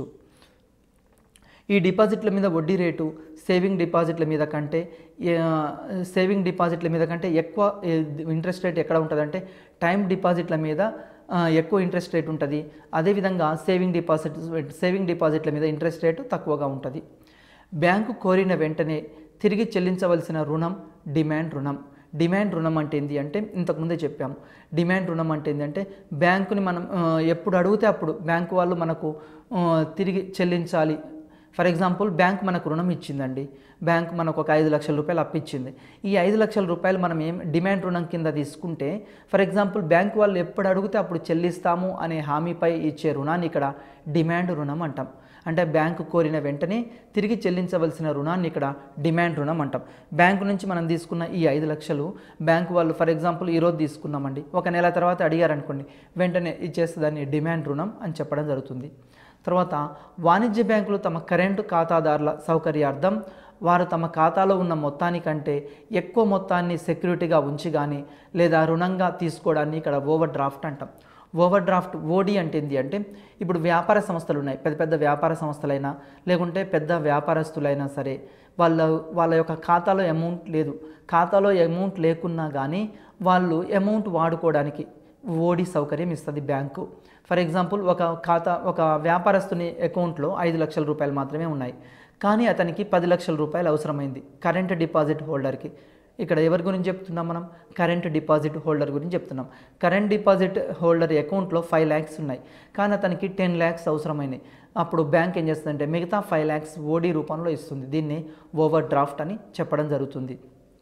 ఈ డిపాజిట్ల మీద వడ్డీ రేటు సేవింగ్ డిపాజిట్ల మీద కంటే ఆ, సేవింగ్ డిపాజిట్ల మీద కంటే ఎక్కువ ఏ, ఇంట్రెస్ట్ రేట్ ఎక్కడ ఉంటుందంటే టైం డిపాజిట్ల మీద ఆ, ఎక్కువ ఇంట్రెస్ట్ రేట్ ఉంటుంది అదేవిధంగా సేవింగ్ డిపాజిట్ సేవింగ్ డిపాజిట్ల మీద ఇంట్రెస్ట్ రేటు తక్కువగా ఉంటుంది బ్యాంకు కోరిన వెంటనే తిరిగి చెల్లించవలసిన రుణం డిమాండ్ రుణం డిమాండ్ రుణం అంటే ఏంటి అంటే ఇంతకుముందే చెప్పాము డిమాండ్ రుణం అంటే ఏంటంటే బ్యాంకుని మనం ఆ, ఎప్పుడు అడిగితే అప్పుడు బ్యాంకు వాళ్ళు మనకు ఆ, తిరిగి చెల్లించాలి ఫర్ ఎగ్జాంపుల్ బ్యాంక్ మనకు రుణం ఇచ్చిందండి బ్యాంక్ మనకు ఒక ఐదు లక్షల రూపాయలు అప్పిచ్చింది ఈ ఐదు లక్షల రూపాయలు మనం ఏం డిమాండ్ రుణం కింద తీసుకుంటే ఫర్ ఎగ్జాంపుల్ బ్యాంక్ వాళ్ళు ఎప్పుడు అడిగితే అప్పుడు చెల్లిస్తాము అనే హామీపై ఇచ్చే రుణాన్ని ఇక్కడ డిమాండ్ రుణం అంటాం అంటే బ్యాంకు కోరిన వెంటనే తిరిగి చెల్లించవలసిన రుణాన్ని ఇక్కడ డిమాండ్ రుణం అంటాం బ్యాంకు నుంచి మనం తీసుకున్న ఈ ఐదు లక్షలు బ్యాంకు వాళ్ళు ఫర్ ఎగ్జాంపుల్ ఈరోజు తీసుకున్నామండి ఒక నెల తర్వాత అడిగారనుకోండి వెంటనే ఇచ్చేస్తే దాన్ని డిమాండ్ రుణం అని చెప్పడం జరుగుతుంది తర్వాత వాణిజ్య బ్యాంకులు తమ కరెంటు ఖాతాదారుల సౌకర్యార్థం వారు తమ ఖాతాలో ఉన్న మొత్తానికంటే ఎక్కువ మొత్తాన్ని సెక్యూరిటీగా ఉంచి కానీ లేదా రుణంగా తీసుకోవడాన్ని ఇక్కడ ఓవర్ డ్రాఫ్ట్ అంటాం ఓవర్ డ్రాఫ్ట్ ఓడి అంటే ఏంటి అంటే ఇప్పుడు వ్యాపార సంస్థలు ఉన్నాయి పెద్ద పెద్ద వ్యాపార సంస్థలైనా లేకుంటే పెద్ద వ్యాపారస్తులైనా సరే వాళ్ళ వాళ్ళ యొక్క ఖాతాలో అమౌంట్ లేదు ఖాతాలో అమౌంట్ లేకున్నా కానీ వాళ్ళు అమౌంట్ వాడుకోవడానికి ఓడి సౌకర్యం ఇస్తుంది బ్యాంకు ఫర్ ఎగ్జాంపుల్ ఒక ఖాతా ఒక వ్యాపారస్తుని అకౌంట్లో ఐదు లక్షల రూపాయలు మాత్రమే ఉన్నాయి కానీ అతనికి పది లక్షల రూపాయలు అవసరమైంది కరెంట్ డిపాజిట్ హోల్డర్కి ఇక్కడ ఎవరి గురించి చెప్తున్నాం మనం కరెంట్ డిపాజిట్ హోల్డర్ గురించి చెప్తున్నాం కరెంట్ డిపాజిట్ హోల్డర్ అకౌంట్లో ఫైవ్ ల్యాక్స్ ఉన్నాయి కానీ అతనికి టెన్ ల్యాక్స్ అవసరమైనాయి అప్పుడు బ్యాంక్ ఏం చేస్తుందంటే మిగతా ఫైవ్ ల్యాక్స్ ఓడి రూపంలో ఇస్తుంది దీన్ని ఓవర్ డ్రాఫ్ట్ అని చెప్పడం జరుగుతుంది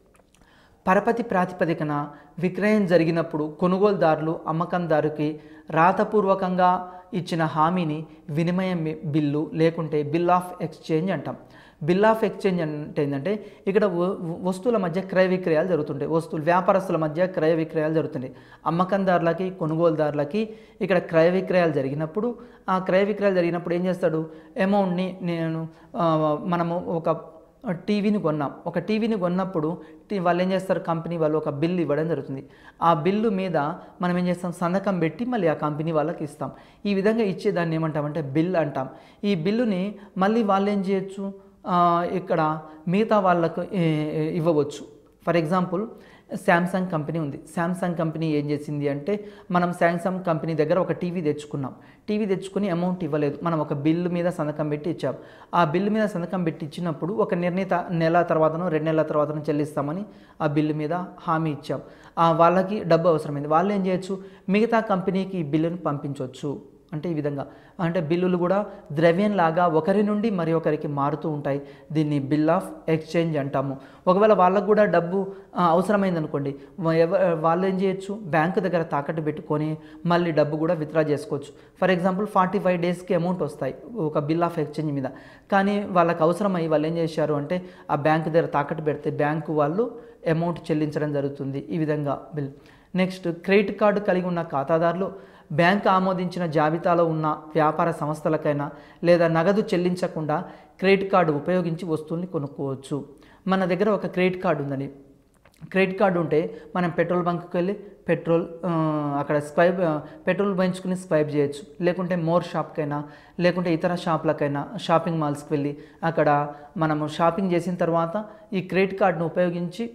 పరపతి ప్రాతిపదికన విక్రయం జరిగినప్పుడు కొనుగోలుదారులు అమ్మకందారుకి రాతపూర్వకంగా ఇచ్చిన హామీని వినిమయ మి- బిల్లు లేకుంటే బిల్ ఆఫ్ ఎక్స్చేంజ్ అంటాం బిల్ ఆఫ్ ఎక్స్చేంజ్ అంటే ఏంటంటే ఇక్కడ వ- వస్తువుల మధ్య క్రయ విక్రయాలు జరుగుతుంటాయి వస్తువులు వ్యాపారస్తుల మధ్య క్రయ విక్రయాలు జరుగుతుంటాయి అమ్మకందారులకి కొనుగోలుదారులకి ఇక్కడ క్రయ విక్రయాలు జరిగినప్పుడు ఆ క్రయ విక్రయాలు జరిగినప్పుడు ఏం చేస్తాడు అమౌంట్ని నేను ఆ, మనము ఒక టీవీని కొన్నాం ఒక టీవీని కొన్నప్పుడు టీ- వాళ్ళు ఏం చేస్తారు కంపెనీ వాళ్ళు ఒక బిల్ ఇవ్వడం జరుగుతుంది ఆ బిల్లు మీద మనం ఏం చేస్తాం సంతకం పెట్టి మళ్ళీ ఆ కంపెనీ వాళ్ళకి ఇస్తాం ఈ విధంగా ఇచ్చేదాన్ని ఏమంటామంటే బిల్ అంటాం ఈ బిల్లుని మళ్ళీ వాళ్ళు ఏం చేయొచ్చు ఆ, ఇక్కడ మిగతా వాళ్ళకు ఏ, ఏ, ఇవ్వవచ్చు ఫర్ ఎగ్జాంపుల్ శాంసంగ్ కంపెనీ ఉంది శాంసంగ్ కంపెనీ ఏం చేసింది అంటే మనం శాంసంగ్ కంపెనీ దగ్గర ఒక టీవీ తెచ్చుకున్నాం టీవీ తెచ్చుకుని అమౌంట్ ఇవ్వలేదు మనం ఒక బిల్లు మీద సంతకం పెట్టి ఇచ్చాం ఆ బిల్లు మీద సంతకం పెట్టి ఇచ్చినప్పుడు ఒక నిర్ణీత నెల తర్వాతనో రెండు నెలల తర్వాతనో చెల్లిస్తామని ఆ బిల్లు మీద హామీ ఇచ్చాం ఆ వాళ్ళకి డబ్బు అవసరమైంది వాళ్ళు ఏం చేయొచ్చు మిగతా కంపెనీకి ఈ బిల్లును పంపించవచ్చు అంటే ఈ విధంగా అంటే బిల్లులు కూడా ద్రవ్యంలాగా ఒకరి నుండి మరి ఒకరికి మారుతూ ఉంటాయి దీన్ని బిల్ ఆఫ్ ఎక్స్చేంజ్ అంటాము ఒకవేళ వాళ్ళకు కూడా డబ్బు ఆ, అవసరమైంది అనుకోండి వా- ఎవ- వాళ్ళు ఏం చేయొచ్చు బ్యాంకు దగ్గర తాకట్టు పెట్టుకొని మళ్ళీ డబ్బు కూడా విత్డ్రా చేసుకోవచ్చు ఫర్ ఎగ్జాంపుల్ ఫార్టీ ఫైవ్ డేస్కి అమౌంట్ వస్తాయి ఒక బిల్ ఆఫ్ ఎక్స్చేంజ్ మీద కానీ వాళ్ళకి అవసరమై వాళ్ళు ఏం చేశారు అంటే ఆ బ్యాంకు దగ్గర తాకట్టు పెడితే బ్యాంకు వాళ్ళు అమౌంట్ చెల్లించడం జరుగుతుంది ఈ విధంగా బిల్ నెక్స్ట్ క్రెడిట్ కార్డు కలిగి ఉన్న ఖాతాదారులు బ్యాంక్ ఆమోదించిన జాబితాలో ఉన్న వ్యాపార సంస్థలకైనా లేదా నగదు చెల్లించకుండా క్రెడిట్ కార్డు ఉపయోగించి వస్తువుల్ని కొనుక్కోవచ్చు మన దగ్గర ఒక క్రెడిట్ కార్డు ఉందండి క్రెడిట్ కార్డు ఉంటే మనం పెట్రోల్ బంక్కి వెళ్ళి పెట్రోల్ ఆ, అక్కడ స్వైప్ ఆ, పెట్రోల్ పెంచుకుని స్వైప్ చేయొచ్చు లేకుంటే మోర్ షాప్కైనా లేకుంటే ఇతర షాప్లకైనా షాపింగ్ మాల్స్కి వెళ్ళి అక్కడ మనము షాపింగ్ చేసిన తర్వాత ఈ క్రెడిట్ కార్డును ఉపయోగించి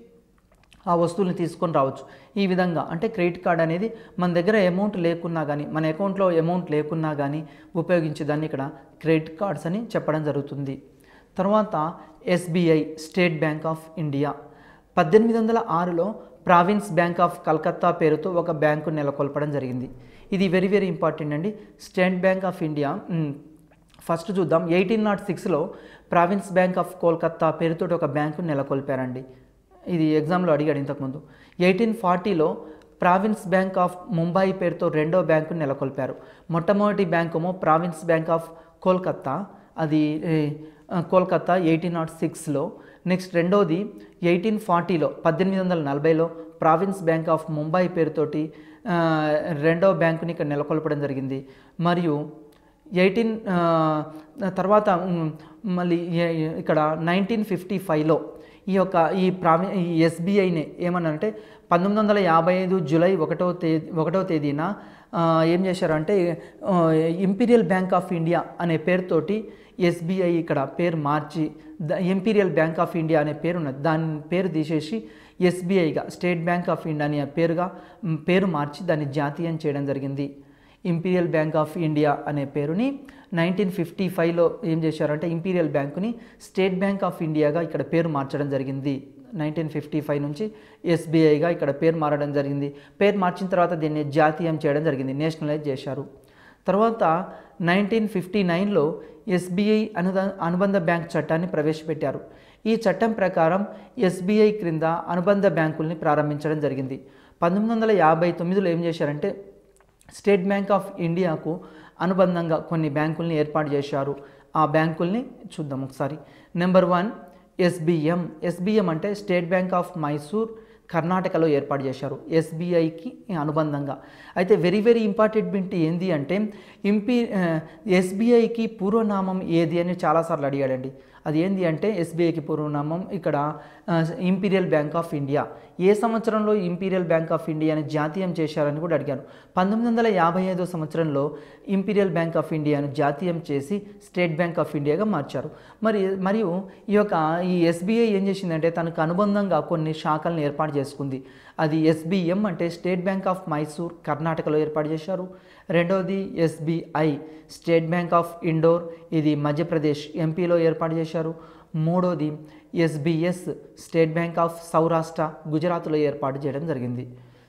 ఆ వస్తువుల్ని తీసుకొని రావచ్చు ఈ విధంగా అంటే క్రెడిట్ కార్డ్ అనేది మన దగ్గర అమౌంట్ లేకున్నా కానీ మన అకౌంట్లో అమౌంట్ లేకున్నా కానీ ఉపయోగించేదాన్ని ఇక్కడ క్రెడిట్ కార్డ్స్ అని చెప్పడం జరుగుతుంది తర్వాత SBI state bank of India పద్దెనిమిది వందల ఆరులో ప్రావిన్స్ బ్యాంక్ ఆఫ్ కలకత్తా పేరుతో ఒక బ్యాంకు నెలకొల్పడం జరిగింది ఇది వెరీ వెరీ ఇంపార్టెంట్ అండి స్టేట్ బ్యాంక్ ఆఫ్ ఇండియా మ్, ఫస్ట్ చూద్దాం ఎయిటీన్ నాట్ సిక్స్లో ప్రావిన్స్ బ్యాంక్ ఆఫ్ కోల్కత్తా పేరుతోటి ఒక బ్యాంకు నెలకొల్పారండి ఇది ఎగ్జామ్లో అడిగాడు ఇంతకుముందు ఎయిటీన్ ఫార్టీలో ప్రావిన్స్ బ్యాంక్ ఆఫ్ ముంబై పేరుతో రెండో బ్యాంకు నెలకొల్పారు మొట్టమొదటి బ్యాంకేమో ప్రావిన్స్ బ్యాంక్ ఆఫ్ కోల్కత్తా అది ఏ, ఆ, కోల్కత్తా ఎయిటీన్ నాట్ సిక్స్లో నెక్స్ట్ రెండోది ఎయిటీన్ ఫార్టీలో పద్దెనిమిది వందల నలభైలో ప్రావిన్స్ బ్యాంక్ ఆఫ్ ముంబై పేరుతోటి ఆ, రెండో బ్యాంకుని ఇక్కడ నెలకొల్పడం జరిగింది మరియు ఎయిటీన్ తర్వాత ఉమ్, మళ్ళీ ఏ- ఏ- ఇక్కడ నైన్టీన్ ఫిఫ్టీ ఫైవ్లో ఈ యొక్క ఈ ప్రావి ఈ ఎస్బీఐని ఏమన్నారంటే పంతొమ్మిది వందల యాభై ఐదు జూలై ఒకటో తేదీ ఒకటో తేదీన ఆ, ఏం చేశారంటే ఆ, ఇంపీరియల్ బ్యాంక్ ఆఫ్ ఇండియా అనే పేరుతోటి ఎస్బీఐ ఇక్కడ పేరు మార్చి the imperial bank of India అనే పేరు ఉన్నది దాని పేరు తీసేసి ఎస్బీఐగా స్టేట్ బ్యాంక్ ఆఫ్ ఇండియా అనే పేరుగా మ్, పేరు మార్చి దాన్ని జాతీయం చేయడం జరిగింది ఇంపీరియల్ బ్యాంక్ ఆఫ్ ఇండియా అనే పేరుని నైన్టీన్ ఫిఫ్టీ ఫైవ్లో ఏం చేశారంటే ఇంపీరియల్ బ్యాంకుని స్టేట్ బ్యాంక్ ఆఫ్ ఇండియాగా ఇక్కడ పేరు మార్చడం జరిగింది నైన్టీన్ ఫిఫ్టీ ఫైవ్ నుంచి ఎస్బీఐగా ఇక్కడ పేరు మారడం జరిగింది పేరు మార్చిన తర్వాత దీన్ని జాతీయం చేయడం జరిగింది నేషనలైజ్ చేశారు తర్వాత నైన్టీన్ ఫిఫ్టీ నైన్లో ఎస్బీఐ అనుద అనుబంధ బ్యాంక్ చట్టాన్ని ప్రవేశపెట్టారు ఈ చట్టం ప్రకారం ఎస్బీఐ క్రింద అనుబంధ బ్యాంకుల్ని ప్రారంభించడం జరిగింది పంతొమ్మిది వందల యాభై తొమ్మిదిలో ఏం చేశారంటే స్టేట్ బ్యాంక్ ఆఫ్ ఇండియాకు అనుబంధంగా కొన్ని బ్యాంకుల్ని ఏర్పాటు చేశారు ఆ బ్యాంకుల్ని చూద్దాం ఒకసారి నెంబర్ వన్ ఎస్బిఎం ఎస్బిఎం అంటే స్టేట్ బ్యాంక్ ఆఫ్ మైసూర్ కర్ణాటకలో ఏర్పాటు చేశారు ఎస్బీఐకి అనుబంధంగా అయితే వెరీ వెరీ ఇంపార్టెంట్ బిట్ ఏంది అంటే ఇంపీ ఎస్బీఐకి పూర్వనామం ఏది అని చాలాసార్లు అడిగాడండి అది ఏంది అంటే ఎస్బీఐకి పూర్వనామం ఇక్కడ ఇంపీరియల్ బ్యాంక్ ఆఫ్ ఇండియా ఏ సంవత్సరంలో ఇంపీరియల్ బ్యాంక్ ఆఫ్ ఇండియాని జాతీయం చేశారని కూడా అడిగాను పంతొమ్మిది వందల యాభై ఐదో సంవత్సరంలో ఇంపీరియల్ బ్యాంక్ ఆఫ్ ఇండియాను జాతీయం చేసి స్టేట్ బ్యాంక్ ఆఫ్ ఇండియాగా మార్చారు మరి మరియు ఈ యొక్క ఈ ఎస్బీఐ ఏం చేసిందంటే తనకు అనుబంధంగా కొన్ని శాఖలను ఏర్పాటు చేసుకుంది అది ఎస్బీఎం అంటే స్టేట్ బ్యాంక్ ఆఫ్ మైసూర్ కర్ణాటకలో ఏర్పాటు చేశారు రెండవది SBI state bank of indoor ఇది మధ్యప్రదేశ్ ఎంపీలో ఏర్పాటు చేశారు మూడోది SBS state bank of Saurashtra గుజరాత్లో ఏర్పాటు చేయడం జరిగింది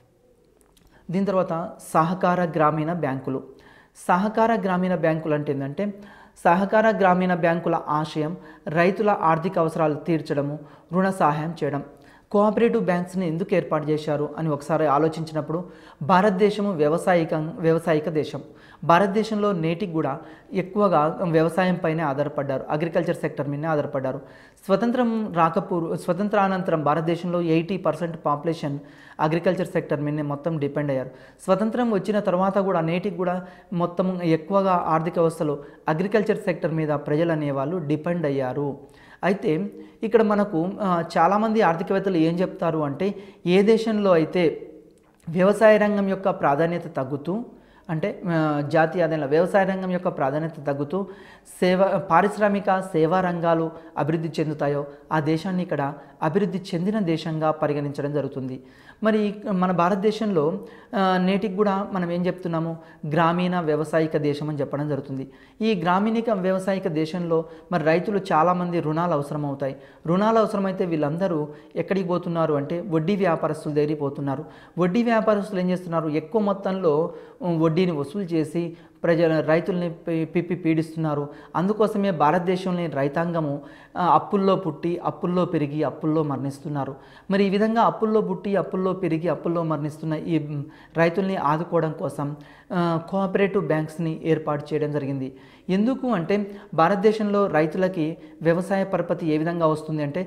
దీని తర్వాత సహకార గ్రామీణ బ్యాంకులు సహకార గ్రామీణ బ్యాంకులు అంటే ఏంటంటే సహకార గ్రామీణ బ్యాంకుల ఆశయం రైతుల ఆర్థిక అవసరాలు తీర్చడము రుణ సహాయం చేయడం కోఆపరేటివ్ బ్యాంక్స్ని ఎందుకు ఏర్పాటు చేశారు అని ఒకసారి ఆలోచించినప్పుడు భారతదేశము వ్యవసాయిక వ్యవసాయిక దేశం భారతదేశంలో నేటికి కూడా ఎక్కువగా వ్యవసాయం పైనే ఆధారపడ్డారు అగ్రికల్చర్ సెక్టర్ మీదనే ఆధారపడ్డారు స్వతంత్రం రాకపూర్వ స్వతంత్రానంతరం భారతదేశంలో eighty percent population agriculture sector మీదనే మొత్తం డిపెండ్ అయ్యారు స్వతంత్రం వచ్చిన తర్వాత కూడా నేటికి కూడా మొత్తం ఎక్కువగా ఆర్థిక వ్యవస్థలో అగ్రికల్చర్ సెక్టర్ మీద ప్రజలు అనేవాళ్ళు డిపెండ్ అయ్యారు అయితే ఇక్కడ మనకు ఆ, చాలామంది ఆర్థికవేత్తలు ఏం చెప్తారు అంటే ఏ దేశంలో అయితే వ్యవసాయ రంగం యొక్క ప్రాధాన్యత తగ్గుతూ అంటే ఆ, జాతీయ ఆదాయంలో వ్యవసాయ రంగం యొక్క ప్రాధాన్యత తగ్గుతూ సేవ పారిశ్రామిక సేవా రంగాలు అభివృద్ధి చెందుతాయో ఆ దేశాన్ని ఇక్కడ అభివృద్ధి చెందిన దేశంగా పరిగణించడం జరుగుతుంది మరి మన భారతదేశంలో ఆ, నేటికి కూడా మనం ఏం చెప్తున్నాము గ్రామీణ వ్యవసాయిక దేశం అని చెప్పడం జరుగుతుంది ఈ గ్రామీణ వ్యవసాయిక దేశంలో మరి రైతులు చాలామంది రుణాలు అవసరమవుతాయి రుణాలు అవసరమైతే వీళ్ళందరూ ఎక్కడికి పోతున్నారు అంటే వడ్డీ వ్యాపారస్తుల దగ్గరికి పోతున్నారు వడ్డీ వ్యాపారస్తులు ఏం చేస్తున్నారు ఎక్కువ మొత్తంలో ఉమ్, వడ్డీని వసూలు చేసి ప్రజల రైతుల్ని పి- పిప్పి పీడిస్తున్నారు అందుకోసమే భారతదేశంలోని రైతాంగము ఆ, అప్పుల్లో పుట్టి అప్పుల్లో పెరిగి అప్పుల్లో మరణిస్తున్నారు మరి ఈ విధంగా అప్పుల్లో పుట్టి అప్పుల్లో పెరిగి అప్పుల్లో మరణిస్తున్న ఈ మ్, రైతుల్ని ఆదుకోవడం కోసం ఆ, కోఆపరేటివ్ బ్యాంక్స్ని ఏర్పాటు చేయడం జరిగింది ఎందుకు అంటే భారతదేశంలో రైతులకి వ్యవసాయ పరపతి ఏ విధంగా వస్తుంది అంటే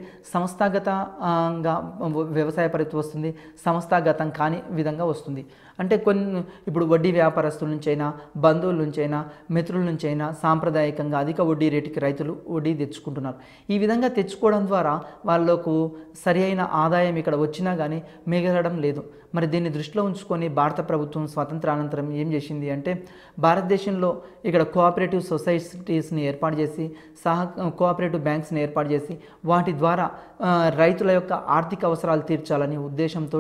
సంస్థాగతంగా వ్యవసాయ పరపతి వస్తుంది సంస్థాగతం కాని విధంగా వస్తుంది అంటే కొన్ని ఇప్పుడు వడ్డీ వ్యాపారస్తుల నుంచైనా బంధువుల నుంచైనా మిత్రుల నుంచైనా సాంప్రదాయకంగా అధిక వడ్డీ రేటుకి రైతులు వడ్డీ తెచ్చుకుంటున్నారు ఈ విధంగా తెచ్చుకోవడం ద్వారా వాళ్ళకు సరి అయిన ఆదాయం ఇక్కడ వచ్చినా కానీ మిగలడం లేదు మరి దీన్ని దృష్టిలో ఉంచుకొని భారత ప్రభుత్వం స్వాతంత్రానంతరం ఏం చేసింది అంటే భారతదేశంలో ఇక్కడ కోఆపరేటివ్ సొసైటీస్ని ఏర్పాటు చేసి సహ కోఆపరేటివ్ బ్యాంక్స్ని ఏర్పాటు చేసి వాటి ద్వారా ఆ, రైతుల యొక్క ఆర్థిక అవసరాలు తీర్చాలని ఉద్దేశంతో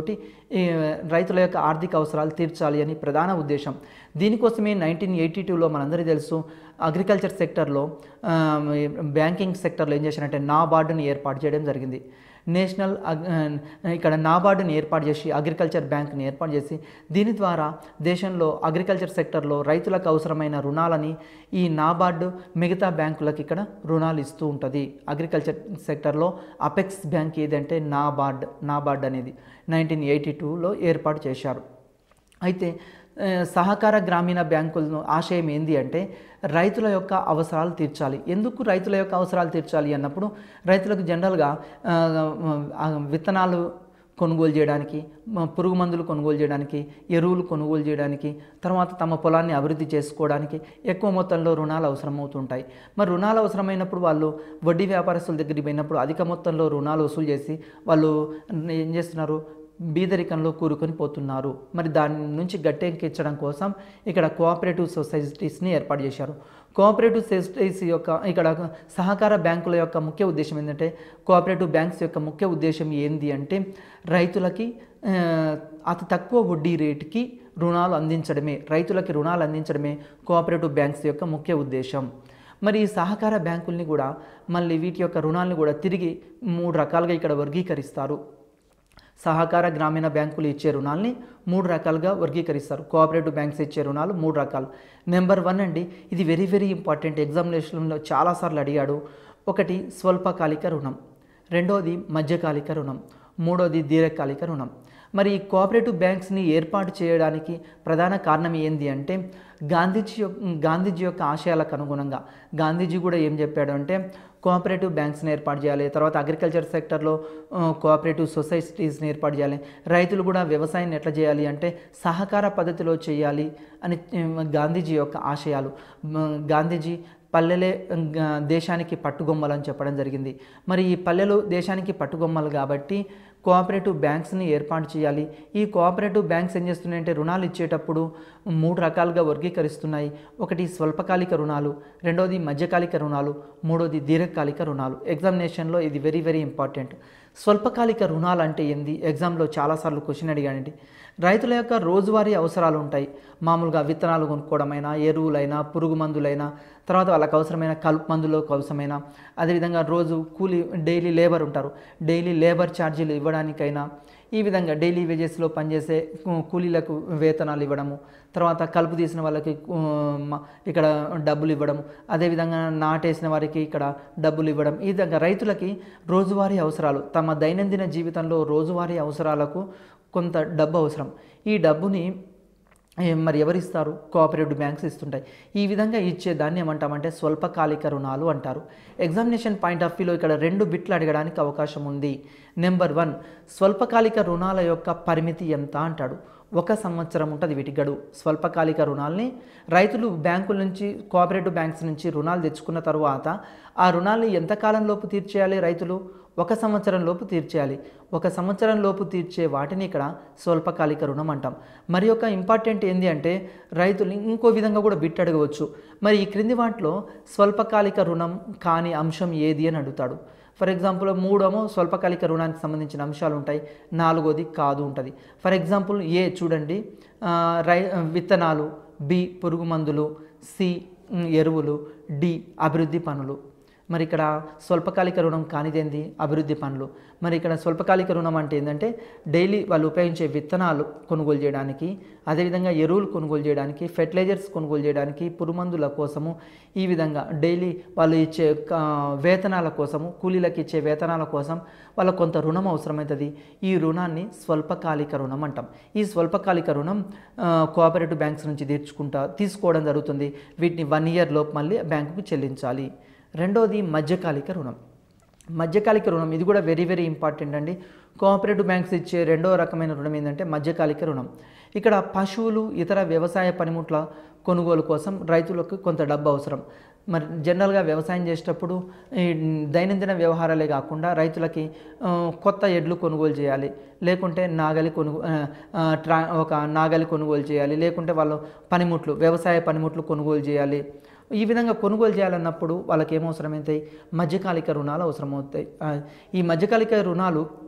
రైతుల యొక్క ఆర్థిక అవసరాలు తీర్చాలి అని ప్రధాన ఉద్దేశం దీనికోసమే నైన్టీన్ ఎయిటీ టూలో మనందరికీ తెలుసు అగ్రికల్చర్ సెక్టర్లో బ్యాంకింగ్ సెక్టర్లో ఏం చేశారంటే నాబార్డుని ఏర్పాటు చేయడం జరిగింది నేషనల్ అగ్- ఆ, ఇక్కడ నాబార్డుని ఏర్పాటు చేసి అగ్రికల్చర్ బ్యాంక్ని ఏర్పాటు చేసి దీని ద్వారా దేశంలో అగ్రికల్చర్ సెక్టర్లో రైతులకు అవసరమైన రుణాలని ఈ నాబార్డు మిగతా బ్యాంకులకు ఇక్కడ రుణాలు ఇస్తూ ఉంటుంది అగ్రికల్చర్ సెక్టర్లో అపెక్స్ బ్యాంక్ ఏదంటే నాబార్డ్ నాబార్డ్ అనేది నైన్టీన్ ఎయిటీ టూలో ఏర్పాటు చేశారు అయితే ఆ, సహకార గ్రామీణ బ్యాంకులను ఆశయం ఏంది అంటే రైతుల యొక్క అవసరాలు తీర్చాలి ఎందుకు రైతుల యొక్క అవసరాలు తీర్చాలి అన్నప్పుడు రైతులకు జనరల్గా ఆ, ఆ, విత్తనాలు కొనుగోలు చేయడానికి మ- పురుగు మందులు కొనుగోలు చేయడానికి ఎరువులు కొనుగోలు చేయడానికి తర్వాత తమ పొలాన్ని అభివృద్ధి చేసుకోవడానికి ఎక్కువ మొత్తంలో రుణాలు అవసరమవుతుంటాయి మరి రుణాలు అవసరమైనప్పుడు వాళ్ళు వడ్డీ వ్యాపారస్తుల దగ్గరికి పోయినప్పుడు అధిక మొత్తంలో రుణాలు వసూలు చేసి వాళ్ళు ఏం చేస్తున్నారు బీదరికంలో కూరుకొని పోతున్నారు మరి దాని నుంచి గట్టెక్కించడం కోసం ఇక్కడ కోఆపరేటివ్ సొసైటీస్ని ఏర్పాటు చేశారు కోఆపరేటివ్ సొసైటీస్ యొక్క ఇక్కడ సహకార బ్యాంకుల యొక్క ముఖ్య ఉద్దేశం ఏంటంటే కోఆపరేటివ్ బ్యాంక్స్ యొక్క ముఖ్య ఉద్దేశం ఏంది అంటే రైతులకి ఆ, అతి తక్కువ వడ్డీ రేటుకి రుణాలు అందించడమే రైతులకి రుణాలు అందించడమే కోఆపరేటివ్ బ్యాంక్స్ యొక్క ముఖ్య ఉద్దేశం మరి ఈ సహకార బ్యాంకుల్ని కూడా మళ్ళీ వీటి యొక్క రుణాలను కూడా తిరిగి మూడు రకాలుగా ఇక్కడ వర్గీకరిస్తారు సహకార గ్రామీణ బ్యాంకులు ఇచ్చే రుణాల్ని మూడు రకాలుగా వర్గీకరిస్తారు కోఆపరేటివ్ బ్యాంక్స్ ఇచ్చే రుణాలు మూడు రకాలు నెంబర్ వన్ అండి ఇది వెరీ వెరీ ఇంపార్టెంట్ ఎగ్జామినేషన్లో చాలాసార్లు అడిగాడు ఒకటి స్వల్పకాలిక రుణం రెండోది మధ్యకాలిక రుణం మూడోది దీర్ఘకాలిక రుణం మరి ఈ కోఆపరేటివ్ బ్యాంక్స్ని ఏర్పాటు చేయడానికి ప్రధాన కారణం ఏంది అంటే గాంధీజీ యొక్క గాంధీజీ యొక్క ఆశయాలకు అనుగుణంగా గాంధీజీ కూడా ఏం చెప్పాడు అంటే కోఆపరేటివ్ బ్యాంక్స్ని ఏర్పాటు చేయాలి తర్వాత అగ్రికల్చర్ సెక్టర్లో ఆ, కోఆపరేటివ్ సొసైటీస్ని ఏర్పాటు చేయాలి రైతులు కూడా వ్యవసాయాన్ని ఎట్లా చేయాలి అంటే సహకార పద్ధతిలో చేయాలి అని ఉమ్, గాంధీజీ యొక్క ఆశయాలు మ, గాంధీజీ పల్లెలే గ- దేశానికి పట్టుగొమ్మలని చెప్పడం జరిగింది మరి ఈ పల్లెలు దేశానికి పట్టుగొమ్మలు కాబట్టి కోఆపరేటివ్ బ్యాంక్స్ని ఏర్పాటు చేయాలి ఈ కోఆపరేటివ్ బ్యాంక్స్ ఏం చేస్తున్నాయంటే రుణాలు ఇచ్చేటప్పుడు మూడు రకాలుగా వర్గీకరిస్తున్నాయి ఒకటి స్వల్పకాలిక రుణాలు రెండోది మధ్యకాలిక రుణాలు మూడోది దీర్ఘకాలిక రుణాలు ఎగ్జామినేషన్లో ఇది వెరీ వెరీ ఇంపార్టెంట్ స్వల్పకాలిక రుణాలు అంటే ఏంది ఎగ్జామ్లో చాలాసార్లు క్వశ్చన్ అడిగానండి రైతుల యొక్క రోజువారీ అవసరాలు ఉంటాయి మామూలుగా విత్తనాలు కొనుక్కోవడమైనా ఎరువులైనా పురుగు మందులైనా తర్వాత వాళ్ళకి అవసరమైన కలుపు మందులకు అవసరమైన అదేవిధంగా రోజు కూలీ డైలీ లేబర్ ఉంటారు డైలీ లేబర్ ఛార్జీలు ఇవ్వడానికైనా ఈ విధంగా డైలీ వేజెస్లో పనిచేసే కూ- కూలీలకు వేతనాలు ఇవ్వడము తర్వాత కలుపు తీసిన వాళ్ళకి ఊ, మ- ఇక్కడ డబ్బులు ఇవ్వడం అదేవిధంగా నాటేసిన వారికి ఇక్కడ డబ్బులు ఇవ్వడం ఈ విధంగా రైతులకి రోజువారీ అవసరాలు తమ దైనందిన జీవితంలో రోజువారీ అవసరాలకు కొంత డబ్బు అవసరం ఈ డబ్బుని ఏ, మరి ఎవరిస్తారు కోఆపరేటివ్ బ్యాంక్స్ ఇస్తుంటాయి ఈ విధంగా ఇచ్చే దాన్ని ఏమంటామంటే స్వల్పకాలిక రుణాలు అంటారు ఎగ్జామినేషన్ పాయింట్ ఆఫ్ వ్యూలో ఇక్కడ రెండు బిట్లు అడగడానికి అవకాశం ఉంది నెంబర్ వన్ స్వల్పకాలిక రుణాల యొక్క పరిమితి ఎంత అంటాడు ఒక సంవత్సరం ఉంటుంది వీటి గడువు స్వల్పకాలిక రుణాల్ని రైతులు బ్యాంకుల నుంచి కోఆపరేటివ్ బ్యాంక్స్ నుంచి రుణాలు తెచ్చుకున్న తర్వాత ఆ రుణాల్ని ఎంత కాలంలోపు తీర్చేయాలి రైతులు ఒక సంవత్సరం లోపు తీర్చేయాలి ఒక సంవత్సరం లోపు తీర్చే వాటిని ఇక్కడ స్వల్పకాలిక రుణం అంటాం మరి ఒక ఇంపార్టెంట్ ఏంది అంటే రైతులు ఇంకో విధంగా కూడా బిట్ అడగవచ్చు మరి ఈ క్రింది వాటిలో స్వల్పకాలిక రుణం కాని అంశం ఏది అని అడుగుతాడు ఫర్ ఎగ్జాంపుల్ మూడేమో స్వల్పకాలిక రుణానికి సంబంధించిన అంశాలు ఉంటాయి నాలుగోది కాదు ఉంటుంది ఫర్ ఎగ్జాంపుల్ ఏ చూడండి ఆ, రై విత్తనాలు బి పురుగు మందులు సి ఉమ్, ఎరువులు డి అభివృద్ధి పనులు మరి ఇక్కడ స్వల్పకాలిక రుణం కానిదేంది అభివృద్ధి పనులు మరి ఇక్కడ స్వల్పకాలిక రుణం అంటే ఏంటంటే డైలీ వాళ్ళు ఉపయోగించే విత్తనాలు కొనుగోలు చేయడానికి అదేవిధంగా ఎరువులు కొనుగోలు చేయడానికి ఫెర్టిలైజర్స్ కొనుగోలు చేయడానికి పురుమందుల కోసము ఈ విధంగా డైలీ వాళ్ళు ఇచ్చే క- వేతనాల కోసము కూలీలకు ఇచ్చే వేతనాల కోసం వాళ్ళకు కొంత రుణం అవసరమవుతుంది ఈ రుణాన్ని స్వల్పకాలిక రుణం అంటాం ఈ స్వల్పకాలిక రుణం ఆ, కోఆపరేటివ్ బ్యాంక్స్ నుంచి తీర్చుకుంటా తీసుకోవడం జరుగుతుంది వీటిని వన్ ఇయర్ లోపు మళ్ళీ బ్యాంకుకు చెల్లించాలి రెండోది మధ్యకాలిక రుణం మధ్యకాలిక రుణం ఇది కూడా వెరీ వెరీ ఇంపార్టెంట్ అండి కోఆపరేటివ్ బ్యాంక్స్ ఇచ్చే రెండో రకమైన రుణం ఏంటంటే మధ్యకాలిక రుణం ఇక్కడ పశువులు ఇతర వ్యవసాయ పనిముట్ల కొనుగోలు కోసం రైతులకు కొంత డబ్బు అవసరం మరి జనరల్గా వ్యవసాయం చేసేటప్పుడు ఈ దైనందిన వ్యవహారాలే కాకుండా రైతులకి ఆ, కొత్త ఎడ్లు కొనుగోలు చేయాలి లేకుంటే నాగలి కొనుగో ఆ, ఆ, ట్రా ఒక నాగలి కొనుగోలు చేయాలి లేకుంటే వాళ్ళు పనిముట్లు వ్యవసాయ పనిముట్లు కొనుగోలు చేయాలి ఈ విధంగా కొనుగోలు చేయాలన్నప్పుడు వాళ్ళకి ఏమవసరమవుతాయి మధ్యకాలిక రుణాలు అవసరమవుతాయి ఆ, ఈ మధ్యకాలిక రుణాలు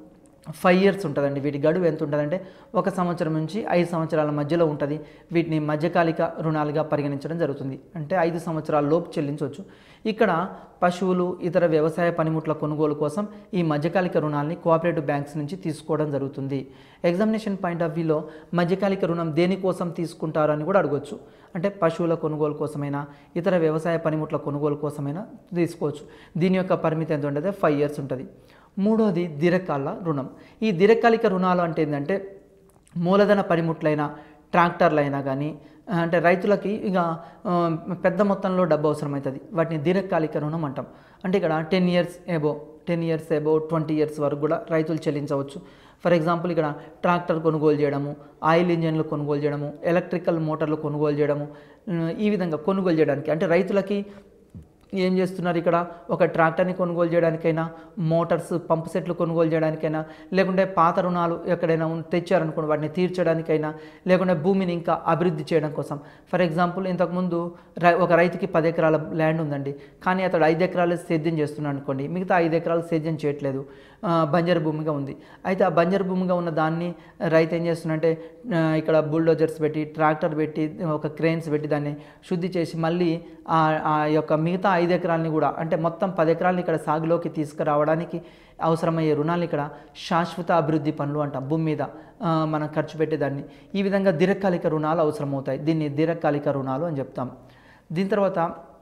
ఫైవ్ ఇయర్స్ ఉంటుందండి వీటి గడువు ఎంత ఉంటుందంటే ఒక సంవత్సరం నుంచి ఐదు సంవత్సరాల మధ్యలో ఉంటుంది వీటిని మధ్యకాలిక రుణాలుగా పరిగణించడం జరుగుతుంది అంటే ఐదు సంవత్సరాల లోపు చెల్లించవచ్చు ఇక్కడ పశువులు ఇతర వ్యవసాయ పనిముట్ల కొనుగోలు కోసం ఈ మధ్యకాలిక రుణాల్ని కోఆపరేటివ్ బ్యాంక్స్ నుంచి తీసుకోవడం జరుగుతుంది ఎగ్జామినేషన్ పాయింట్ ఆఫ్ వ్యూలో మధ్యకాలిక రుణం దేనికోసం తీసుకుంటారు అని కూడా అడగొచ్చు అంటే పశువుల కొనుగోలు కోసమైనా ఇతర వ్యవసాయ పనిముట్ల కొనుగోలు కోసమైనా తీసుకోవచ్చు దీని యొక్క పరిమితి ఎంత ఉంటుంది ఫైవ్ ఇయర్స్ ఉంటుంది మూడోది దీర్ఘకాల రుణం ఈ దీర్ఘకాలిక రుణాలు అంటే ఏంటంటే మూలధన పనిముట్లైన ట్రాక్టర్లైనా కానీ అంటే రైతులకి ఇక ఆ, పెద్ద మొత్తంలో డబ్బు అవసరమవుతుంది వాటిని దీర్ఘకాలిక రుణం అంటాం అంటే ఇక్కడ ten years above ten years above twenty years వరకు కూడా రైతులు చెల్లించవచ్చు ఫర్ ఎగ్జాంపుల్ ఇక్కడ ట్రాక్టర్ కొనుగోలు చేయడము ఆయిల్ ఇంజన్లు కొనుగోలు చేయడము ఎలక్ట్రికల్ మోటార్లు కొనుగోలు చేయడము ఉమ్, ఈ విధంగా కొనుగోలు చేయడానికి అంటే రైతులకి ఏం చేస్తున్నారు ఇక్కడ ఒక ట్రాక్టర్ని కొనుగోలు చేయడానికైనా మోటార్స్ పంప్ సెట్లు కొనుగోలు చేయడానికైనా లేకుంటే పాత రుణాలు ఎక్కడైనా ఉన్- తెచ్చారనుకోండి వాటిని తీర్చడానికైనా లేకుంటే భూమిని ఇంకా అభివృద్ధి చేయడం కోసం ఫర్ ఎగ్జాంపుల్ ఇంతకుముందు రై ఒక రైతుకి పది ఎకరాల ల్యాండ్ ఉందండి కానీ అతడు ఐదు ఎకరాలు సేద్యం చేస్తున్నాడు అనుకోండి మిగతా ఐదు ఎకరాలు సేద్యం చేయట్లేదు ఆ, బంజరు భూమిగా ఉంది అయితే ఆ బంజరు భూమిగా ఉన్న దాన్ని రైతు ఏం చేస్తున్నాడంటే ఆ, ఇక్కడ బుల్డోజర్స్ పెట్టి ట్రాక్టర్ పెట్టి ఒక క్రెయిన్స్ పెట్టి దాన్ని శుద్ధి చేసి మళ్ళీ ఆ ఆ యొక్క మిగతా ఐదు ఎకరాలని కూడా అంటే మొత్తం పది ఎకరాలని ఇక్కడ సాగులోకి తీసుకురావడానికి అవసరమయ్యే రుణాలు ఇక్కడ శాశ్వత అభివృద్ధి పనులు అంటాం భూమి మీద ఆ, మనం ఖర్చు పెట్టేదాన్ని ఈ విధంగా దీర్ఘకాలిక రుణాలు అవసరమవుతాయి దీన్ని దీర్ఘకాలిక రుణాలు అని చెప్తాం దీని తర్వాత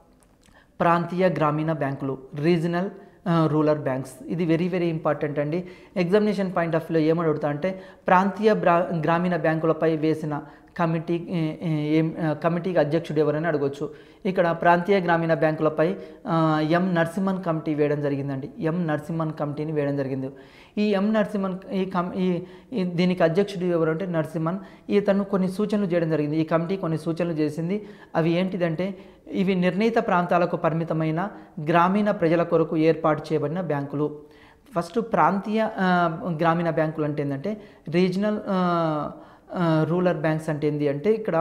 ప్రాంతీయ గ్రామీణ బ్యాంకులు రీజనల్ రూరల్ బ్యాంక్స్ ఇది వెరీ వెరీ ఇంపార్టెంట్ అండి ఎగ్జామినేషన్ పాయింట్ ఆఫ్ వ్యూలో ఏమని అడుగుతా అంటే ప్రాంతీయ బ్రా గ్రామీణ బ్యాంకులపై వేసిన కమిటీ ఏ, ఏ, ఏం ఆ, కమిటీకి అధ్యక్షుడు ఎవరని అడగొచ్చు ఇక్కడ ప్రాంతీయ గ్రామీణ బ్యాంకులపై ఆ, ఎం నరసింహన్ కమిటీ వేయడం జరిగిందండి ఎం నరసింహన్ కమిటీని వేయడం జరిగింది ఈ ఎం నరసింహన్ ఈ కమ్ ఈ ఈ- దీనికి అధ్యక్షుడు ఎవరు అంటే నరసింహన్ ఇతను కొన్ని సూచనలు చేయడం జరిగింది ఈ కమిటీ కొన్ని సూచనలు చేసింది అవి ఏంటిదంటే ఇవి నిర్ణీత ప్రాంతాలకు పరిమితమైన గ్రామీణ ప్రజల కొరకు ఏర్పాటు చేయబడిన బ్యాంకులు ఫస్ట్ ప్రాంతీయ ఆ, గ్రామీణ బ్యాంకులు అంటే ఏంటంటే రీజనల్ రూరల్ బ్యాంక్స్ అంటే ఏంటి అంటే ఇక్కడ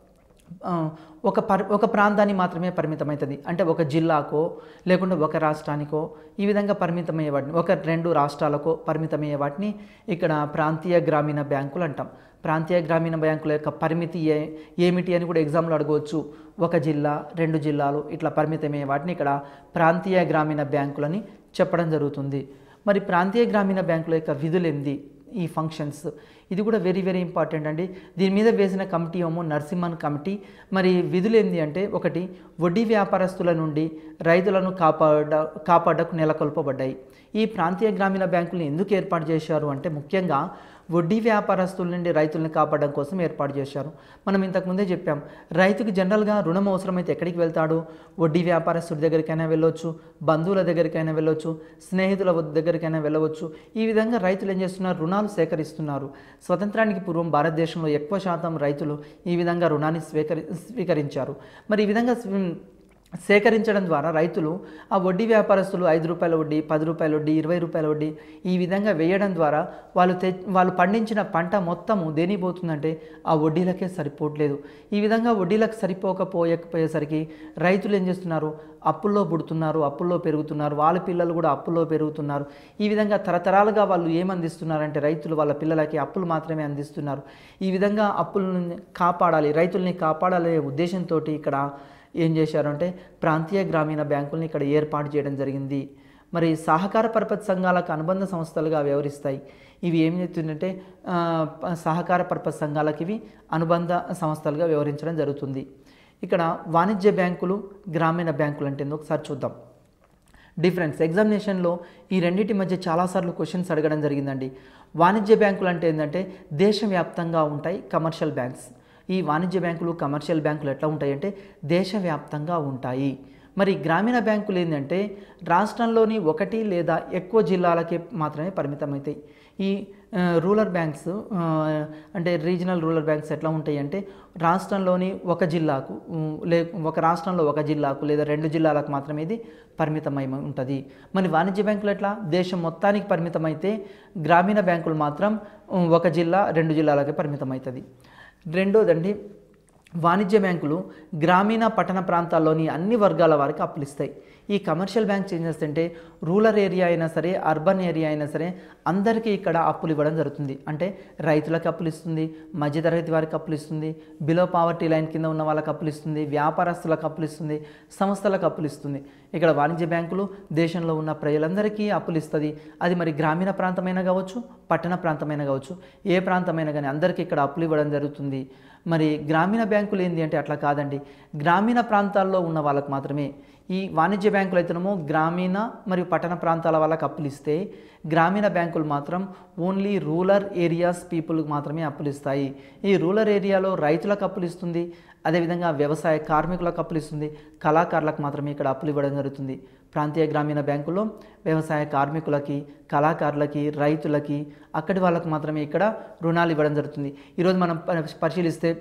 ఆ, ఒక పర్ ఒక ప్రాంతానికి మాత్రమే పరిమితమవుతుంది అంటే ఒక జిల్లాకో లేకుంటే ఒక రాష్ట్రానికో ఈ విధంగా పరిమితమయ్యే వాటిని ఒక రెండు రాష్ట్రాలకో పరిమితమయ్యే వాటిని ఇక్కడ ప్రాంతీయ గ్రామీణ బ్యాంకులు అంటాం ప్రాంతీయ గ్రామీణ బ్యాంకుల యొక్క పరిమితి ఏ ఏమిటి అని కూడా ఎగ్జామ్లో అడగవచ్చు ఒక జిల్లా రెండు జిల్లాలు ఇట్లా పరిమితమయ్యే వాటిని ఇక్కడ ప్రాంతీయ గ్రామీణ బ్యాంకులని చెప్పడం జరుగుతుంది మరి ప్రాంతీయ గ్రామీణ బ్యాంకుల యొక్క విధులు ఏంది ఈ ఫంక్షన్స్ ఇది కూడా వెరీ వెరీ ఇంపార్టెంట్ అండి దీని మీద వేసిన కమిటీ ఏమో నరసింహన్ కమిటీ మరి విధులు ఏంది అంటే ఒకటి వడ్డీ వ్యాపారస్తుల నుండి రైతులను కాపాడ కాపాడకు నెలకొల్పబడ్డాయి ఈ ప్రాంతీయ గ్రామీణ బ్యాంకులను ఎందుకు ఏర్పాటు చేశారు అంటే ముఖ్యంగా వడ్డీ వ్యాపారస్తుల నుండి రైతులను కాపాడడం కోసం ఏర్పాటు చేశారు మనం ఇంతకుముందే చెప్పాం రైతుకి జనరల్గా రుణం అవసరమైతే ఎక్కడికి వెళ్తాడు వడ్డీ వ్యాపారస్తుడి దగ్గరికైనా వెళ్ళొచ్చు బంధువుల దగ్గరికైనా వెళ్ళొచ్చు స్నేహితుల వద్ద దగ్గరికైనా వెళ్ళవచ్చు ఈ విధంగా రైతులు ఏం చేస్తున్నారు రుణాలు సేకరిస్తున్నారు స్వతంత్రానికి పూర్వం భారతదేశంలో ఎక్కువ శాతం రైతులు ఈ విధంగా రుణాన్ని స్వీకరి స్వీకరించారు మరి ఈ విధంగా స్వీ- సేకరించడం ద్వారా రైతులు ఆ వడ్డీ వ్యాపారస్తులు ఐదు రూపాయల వడ్డీ పది రూపాయల వడ్డీ ఇరవై రూపాయల వడ్డీ ఈ విధంగా వేయడం ద్వారా వాళ్ళు తె వాళ్ళు పండించిన పంట మొత్తము దేని పోతుందంటే ఆ వడ్డీలకే సరిపోవట్లేదు ఈ విధంగా వడ్డీలకు సరిపోకపోయకపోయేసరికి రైతులు ఏం చేస్తున్నారు అప్పుల్లో పుడుతున్నారు అప్పుల్లో పెరుగుతున్నారు వాళ్ళ పిల్లలు కూడా అప్పుల్లో పెరుగుతున్నారు ఈ విధంగా తరతరాలుగా వాళ్ళు ఏమందిస్తున్నారంటే రైతులు వాళ్ళ పిల్లలకి అప్పులు మాత్రమే అందిస్తున్నారు ఈ విధంగా అప్పులను కాపాడాలి రైతుల్ని కాపాడాలనే ఉద్దేశంతో ఇక్కడ ఏం చేశారంటే ప్రాంతీయ గ్రామీణ బ్యాంకుల్ని ఇక్కడ ఏర్పాటు చేయడం జరిగింది మరి సహకార పరపతి సంఘాలకు అనుబంధ సంస్థలుగా వ్యవహరిస్తాయి ఇవి ఏం చెప్తుందంటే ఆ, ప- సహకార పరపతి సంఘాలకు ఇవి అనుబంధ సంస్థలుగా వ్యవహరించడం జరుగుతుంది ఇక్కడ వాణిజ్య బ్యాంకులు గ్రామీణ బ్యాంకులు అంటే ఏందో ఒకసారి చూద్దాం డిఫరెన్స్ ఎగ్జామినేషన్లో ఈ రెండింటి మధ్య చాలాసార్లు క్వశ్చన్స్ అడగడం జరిగిందండి వాణిజ్య బ్యాంకులు అంటే ఏంటంటే దేశవ్యాప్తంగా ఉంటాయి కమర్షియల్ బ్యాంక్స్ ఈ వాణిజ్య బ్యాంకులు కమర్షియల్ బ్యాంకులు ఎట్లా ఉంటాయి అంటే దేశవ్యాప్తంగా ఉంటాయి మరి గ్రామీణ బ్యాంకులు ఏంటంటే రాష్ట్రంలోని ఒకటి లేదా ఎక్కువ జిల్లాలకే మాత్రమే పరిమితమవుతాయి ఈ ఆ, రూరల్ బ్యాంక్స్ ఆ, అంటే రీజనల్ రూరల్ బ్యాంక్స్ ఎట్లా ఉంటాయి అంటే రాష్ట్రంలోని ఒక జిల్లాకు ఉమ్, లే ఒక రాష్ట్రంలో ఒక జిల్లాకు లేదా రెండు జిల్లాలకు మాత్రమే ఇది పరిమితమై ఉంటుంది మరి వాణిజ్య బ్యాంకులు ఎట్లా దేశం మొత్తానికి పరిమితమైతే గ్రామీణ బ్యాంకులు మాత్రం ఉమ్, ఒక జిల్లా రెండు జిల్లాలకే పరిమితమవుతుంది రెండోదండి వాణిజ్య బ్యాంకులు గ్రామీణ పట్టణ ప్రాంతాల్లోని అన్ని వర్గాల వారికి అప్పులు ఇస్తాయి ఈ కమర్షియల్ బ్యాంక్స్ ఏం చేస్తుంటే రూరల్ ఏరియా అయినా సరే అర్బన్ ఏరియా అయినా సరే అందరికీ ఇక్కడ అప్పులు ఇవ్వడం జరుగుతుంది అంటే రైతులకు అప్పులు ఇస్తుంది మధ్యతరగతి వారికి అప్పులు ఇస్తుంది బిలో పావర్టీ లైన్ కింద ఉన్న వాళ్ళకి అప్పులు ఇస్తుంది వ్యాపారస్తులకు అప్పులు ఇస్తుంది సంస్థలకు అప్పులు ఇస్తుంది ఇక్కడ వాణిజ్య బ్యాంకులు దేశంలో ఉన్న ప్రజలందరికీ అప్పులు ఇస్తుంది అది మరి గ్రామీణ ప్రాంతమైనా కావచ్చు పట్టణ ప్రాంతమైనా కావచ్చు ఏ ప్రాంతమైనా కానీ అందరికీ ఇక్కడ అప్పులు ఇవ్వడం జరుగుతుంది మరి గ్రామీణ బ్యాంకులు ఏంటి అంటే అట్లా కాదండి గ్రామీణ ప్రాంతాల్లో ఉన్న వాళ్ళకు మాత్రమే ఈ వాణిజ్య బ్యాంకులు అయితేనేమో గ్రామీణ మరియు పట్టణ ప్రాంతాల వాళ్ళకి అప్పులు ఇస్తే గ్రామీణ బ్యాంకులు మాత్రం ఓన్లీ రూరల్ ఏరియాస్ పీపుల్కి మాత్రమే అప్పులు ఇస్తాయి ఈ రూరల్ ఏరియాలో రైతులకు అప్పులు ఇస్తుంది అదేవిధంగా వ్యవసాయ కార్మికులకు అప్పులు ఇస్తుంది కళాకారులకు మాత్రమే ఇక్కడ అప్పులు ఇవ్వడం జరుగుతుంది ప్రాంతీయ గ్రామీణ బ్యాంకులో వ్యవసాయ కార్మికులకి కళాకారులకి రైతులకి అక్కడి వాళ్ళకు మాత్రమే ఇక్కడ రుణాలు ఇవ్వడం జరుగుతుంది ఈరోజు మనం ప- పరిశీలిస్తే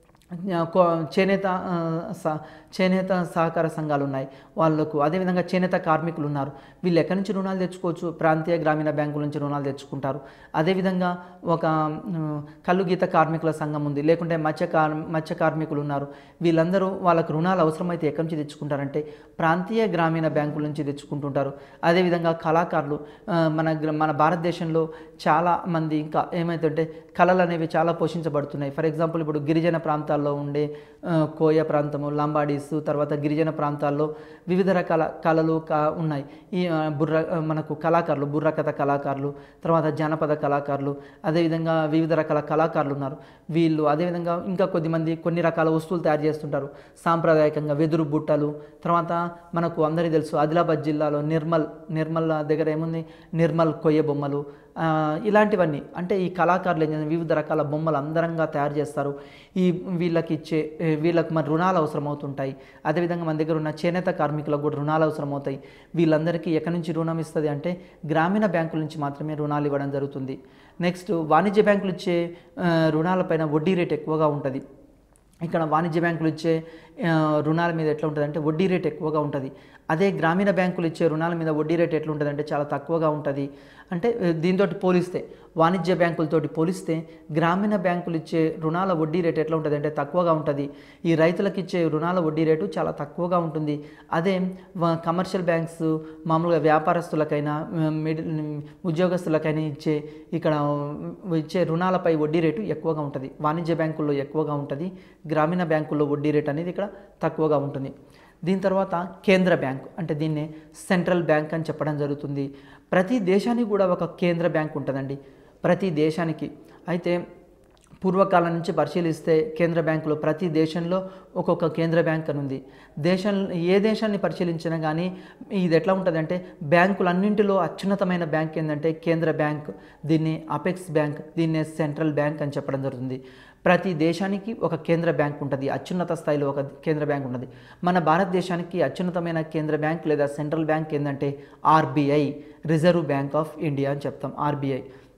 ఆ, కో- చేనేత ఆ, స- చేనేత సహకార సంఘాలు ఉన్నాయి వాళ్ళకు అదేవిధంగా చేనేత కార్మికులు ఉన్నారు వీళ్ళు ఎక్కడి నుంచి రుణాలు తెచ్చుకోవచ్చు ప్రాంతీయ గ్రామీణ బ్యాంకుల నుంచి రుణాలు తెచ్చుకుంటారు అదేవిధంగా ఒక ఉమ్, కల్లు గీత కార్మికుల సంఘం ఉంది లేకుంటే మత్స్య కార్ మత్స్య కార్మికులు ఉన్నారు వీళ్ళందరూ వాళ్ళకు రుణాలు అవసరమైతే ఎక్కడి నుంచి తెచ్చుకుంటారంటే ప్రాంతీయ గ్రామీణ బ్యాంకుల నుంచి తెచ్చుకుంటుంటారు అదేవిధంగా కళాకారులు ఆ, మన గ్ర- మన భారతదేశంలో చాలా మంది ఇంకా ఏమైతుంటే కళలు అనేవి చాలా పోషించబడుతున్నాయి ఫర్ ఎగ్జాంపుల్ ఇప్పుడు గిరిజన ప్రాంతాల్లో ఉండే ఆ, కోయ ప్రాంతము లంబాడీస్ తర్వాత గిరిజన ప్రాంతాల్లో వివిధ రకాల కళలు కా ఉన్నాయి ఈ ఆ, బుర్ర ఆ, మనకు కళాకారులు బుర్రకథ కళాకారులు తర్వాత జానపద కళాకారులు అదేవిధంగా వివిధ రకాల కళాకారులు ఉన్నారు వీళ్ళు అదేవిధంగా ఇంకా కొద్దిమంది కొన్ని రకాల వస్తువులు తయారు చేస్తుంటారు సాంప్రదాయకంగా వెదురు బుట్టలు తర్వాత మనకు అందరికీ తెలుసు ఆదిలాబాద్ జిల్లాలో నిర్మల్ నిర్మల్ దగ్గర ఏముంది నిర్మల్ కొయ్య బొమ్మలు ఆ, ఇలాంటివన్నీ అంటే ఈ కళాకారులు ఏం చేస్తారు, వివిధ రకాల బొమ్మలు అందరంగా తయారు చేస్తారు ఈ వీళ్ళకి ఇచ్చే ఏ, వీళ్ళకి మరి రుణాలు అవసరం అవుతుంటాయి అదేవిధంగా మన దగ్గర ఉన్న చేనేత కార్మికులకు కూడా రుణాలు అవసరం అవుతాయి వీళ్ళందరికీ ఎక్కడి నుంచి రుణం ఇస్తుంది అంటే గ్రామీణ బ్యాంకుల నుంచి మాత్రమే రుణాలు ఇవ్వడం జరుగుతుంది నెక్స్ట్ వాణిజ్య బ్యాంకులు ఇచ్చే ఆ, రుణాలపైన వడ్డీ రేట్ ఎక్కువగా ఉంటుంది ఇక్కడ వాణిజ్య బ్యాంకులు ఇచ్చే ఆ, రుణాల మీద ఎట్లా ఉంటుంది అంటే వడ్డీ రేట్ ఎక్కువగా ఉంటుంది అదే గ్రామీణ బ్యాంకులు ఇచ్చే రుణాల మీద వడ్డీ రేట్ ఎట్లా ఉంటుంది అంటే చాలా తక్కువగా ఉంటుంది అంటే దీంతో పోలిస్తే వాణిజ్య బ్యాంకులతోటి పోలిస్తే గ్రామీణ బ్యాంకులు ఇచ్చే రుణాల వడ్డీ రేట్ ఎట్లా ఉంటుంది అంటే తక్కువగా ఉంటుంది ఈ రైతులకు ఇచ్చే రుణాల వడ్డీ రేటు చాలా తక్కువగా ఉంటుంది అదే వ- కమర్షియల్ బ్యాంక్స్ మామూలుగా వ్యాపారస్తులకైనా మ్, మిడిల్ ఉద్యోగస్తులకైనా ఇచ్చే ఇక్కడ ఇచ్చే రుణాలపై వడ్డీ రేటు ఎక్కువగా ఉంటుంది వాణిజ్య బ్యాంకుల్లో ఎక్కువగా ఉంటుంది గ్రామీణ బ్యాంకుల్లో వడ్డీ రేట్ అనేది ఇక్కడ తక్కువగా ఉంటుంది దీని తర్వాత కేంద్ర బ్యాంక్ అంటే దీన్నే సెంట్రల్ బ్యాంక్ అని చెప్పడం జరుగుతుంది ప్రతి దేశానికి కూడా ఒక కేంద్ర బ్యాంక్ ఉంటుందండి ప్రతి దేశానికి అయితే పూర్వకాలం నుంచి పరిశీలిస్తే కేంద్ర బ్యాంకులు ప్రతి దేశంలో ఒక్కొక్క కేంద్ర బ్యాంక్ అని ఉంది దేశం ఏ దేశాన్ని పరిశీలించినా కానీ ఇది ఎట్లా ఉంటుందంటే బ్యాంకులన్నింటిలో అత్యున్నతమైన బ్యాంక్ ఏంటంటే కేంద్ర బ్యాంక్ దీన్ని అపెక్స్ బ్యాంక్ దీన్నే సెంట్రల్ బ్యాంక్ అని చెప్పడం జరుగుతుంది ప్రతి దేశానికి ఒక కేంద్ర బ్యాంక్ ఉంటుంది అత్యున్నత స్థాయిలో ఒక కేంద్ర బ్యాంక్ ఉంటుంది మన భారతదేశానికి అత్యున్నతమైన కేంద్ర బ్యాంక్ లేదా సెంట్రల్ బ్యాంక్ ఏంటంటే RBI reserve bank of India అని చెప్తాం ఆర్బీఐ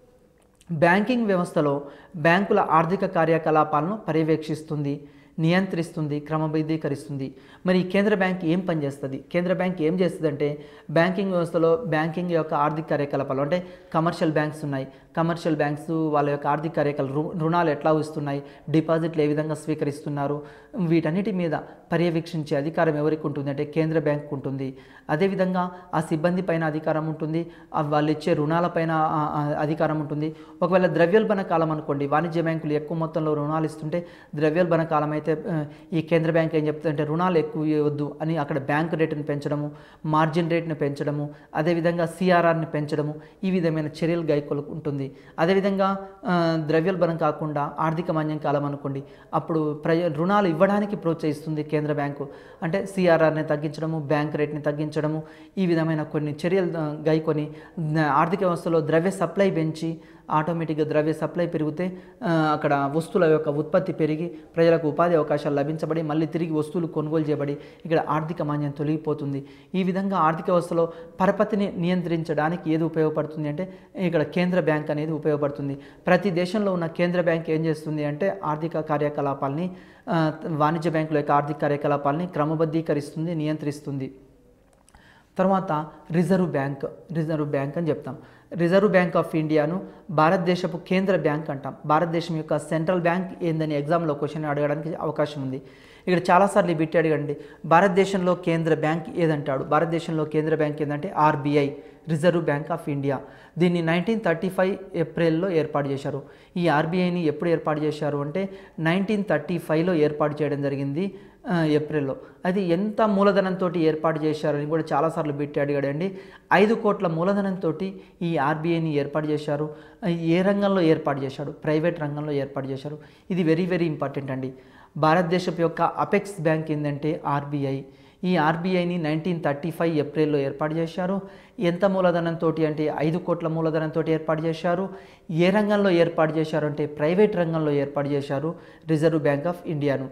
బ్యాంకింగ్ వ్యవస్థలో బ్యాంకుల ఆర్థిక కార్యకలాపాలను పర్యవేక్షిస్తుంది నియంత్రిస్తుంది క్రమబద్ధీకరిస్తుంది మరి ఈ కేంద్ర బ్యాంక్ ఏం పనిచేస్తుంది కేంద్ర బ్యాంక్ ఏం చేస్తుందంటే బ్యాంకింగ్ వ్యవస్థలో బ్యాంకింగ్ యొక్క ఆర్థిక కార్యకలాపాలు అంటే కమర్షియల్ బ్యాంక్స్ ఉన్నాయి కమర్షియల్ బ్యాంక్స్ వాళ్ళ యొక్క ఆర్థిక కార్యకలాపాలు రు- రుణాలు ఎట్లా ఇస్తున్నాయి డిపాజిట్లు ఏ విధంగా స్వీకరిస్తున్నారు వీటన్నిటి మీద పర్యవేక్షించే అధికారం ఎవరికి ఉంటుంది అంటే కేంద్ర బ్యాంక్ ఉంటుంది అదేవిధంగా ఆ సిబ్బంది పైన అధికారం ఉంటుంది ఆ వాళ్ళు ఇచ్చే రుణాలపైన ఆ, ఆ, అధికారం ఉంటుంది ఒకవేళ ద్రవ్యోల్బణ కాలం అనుకోండి వాణిజ్య బ్యాంకులు ఎక్కువ మొత్తంలో రుణాలు ఇస్తుంటే ద్రవ్యోల్బణ కాలం అయితే ఆ, ఈ కేంద్ర బ్యాంక్ ఏం చెప్తుందంటే రుణాలు ఎక్కువ ఇవ్వద్దు అని అక్కడ బ్యాంక్ రేటును పెంచడము మార్జిన్ రేట్ను పెంచడము అదేవిధంగా సిఆర్ఆర్ని పెంచడము ఈ విధమైన చర్యలు గైకొలు ఉంటుంది అదేవిధంగా ఆ, ద్రవ్యోల్బణం కాకుండా ఆర్థిక మాన్యం కాలం అనుకోండి అప్పుడు ప్రజ రుణాలు ఇవ్వడానికి ప్రోత్సహిస్తుంది కేంద్ర బ్యాంకు అంటే సిఆర్ఆర్ని తగ్గించడము బ్యాంక్ రేట్ని తగ్గించడము ఈ విధమైన కొన్ని చర్యలు ఆ, గైకొని న- ఆర్థిక వ్యవస్థలో ద్రవ్య సప్లై పెంచి ఆటోమేటిక్గా ద్రవ్య సప్లై పెరిగితే ఆ, అక్కడ వస్తువుల యొక్క ఉత్పత్తి పెరిగి ప్రజలకు ఉపాధి అవకాశాలు లభించబడి మళ్ళీ తిరిగి వస్తువులు కొనుగోలు చేయబడి ఇక్కడ ఆర్థిక మాన్యం తొలగిపోతుంది ఈ విధంగా ఆర్థిక వ్యవస్థలో పరపతిని నియంత్రించడానికి ఏది ఉపయోగపడుతుంది అంటే ఇక్కడ కేంద్ర బ్యాంక్ అనేది ఉపయోగపడుతుంది ప్రతి దేశంలో ఉన్న కేంద్ర బ్యాంక్ ఏం చేస్తుంది అంటే ఆర్థిక కార్యకలాపాలని ఆ, వాణిజ్య బ్యాంకుల యొక్క ఆర్థిక కార్యకలాపాలని క్రమబద్ధీకరిస్తుంది నియంత్రిస్తుంది తర్వాత రిజర్వ్ బ్యాంక్ రిజర్వ్ బ్యాంక్ అని చెప్తాం రిజర్వ్ బ్యాంక్ ఆఫ్ ఇండియాను భారతదేశపు కేంద్ర బ్యాంక్ అంటాం భారతదేశం యొక్క సెంట్రల్ బ్యాంక్ ఏందని ఎగ్జామ్లో క్వశ్చన్ అడగడానికి అవకాశం ఉంది ఇక్కడ చాలాసార్లు ఈ బిట్టి అడగండి భారతదేశంలో కేంద్ర బ్యాంక్ ఏదంటాడు భారతదేశంలో కేంద్ర బ్యాంక్ ఏంటంటే RBI reserve bank of India దీన్ని నైన్టీన్ థర్టీ ఫైవ్ ఏప్రిల్లో ఏర్పాటు చేశారు ఈ ఆర్బీఐని ఎప్పుడు ఏర్పాటు చేశారు అంటే నైన్టీన్ థర్టీ ఫైవ్లో ఏర్పాటు చేయడం జరిగింది ఆ, ఏప్రిల్లో అది ఎంత మూలధనంతో ఏర్పాటు చేశారని కూడా చాలాసార్లు పెట్టి అడిగాడండి ఐదు కోట్ల మూలధనంతో ఈ ఆర్బీఐని ఏర్పాటు చేశారు ఆ, ఏ రంగంలో ఏర్పాటు చేశాడు ప్రైవేట్ రంగంలో ఏర్పాటు చేశారు ఇది వెరీ వెరీ ఇంపార్టెంట్ అండి భారతదేశపు యొక్క అపెక్స్ బ్యాంక్ ఏంటంటే ఆర్బీఐ ఈ ఆర్బీఐని నైన్టీన్ థర్టీ ఫైవ్ ఏప్రిల్లో ఏర్పాటు చేశారు ఎంత మూలధనంతో అంటే ఐదు కోట్ల మూలధనంతో ఏర్పాటు చేశారు ఏ రంగంలో ఏర్పాటు చేశారు అంటే ప్రైవేట్ రంగంలో ఏర్పాటు చేశారు రిజర్వ్ బ్యాంక్ ఆఫ్ ఇండియాను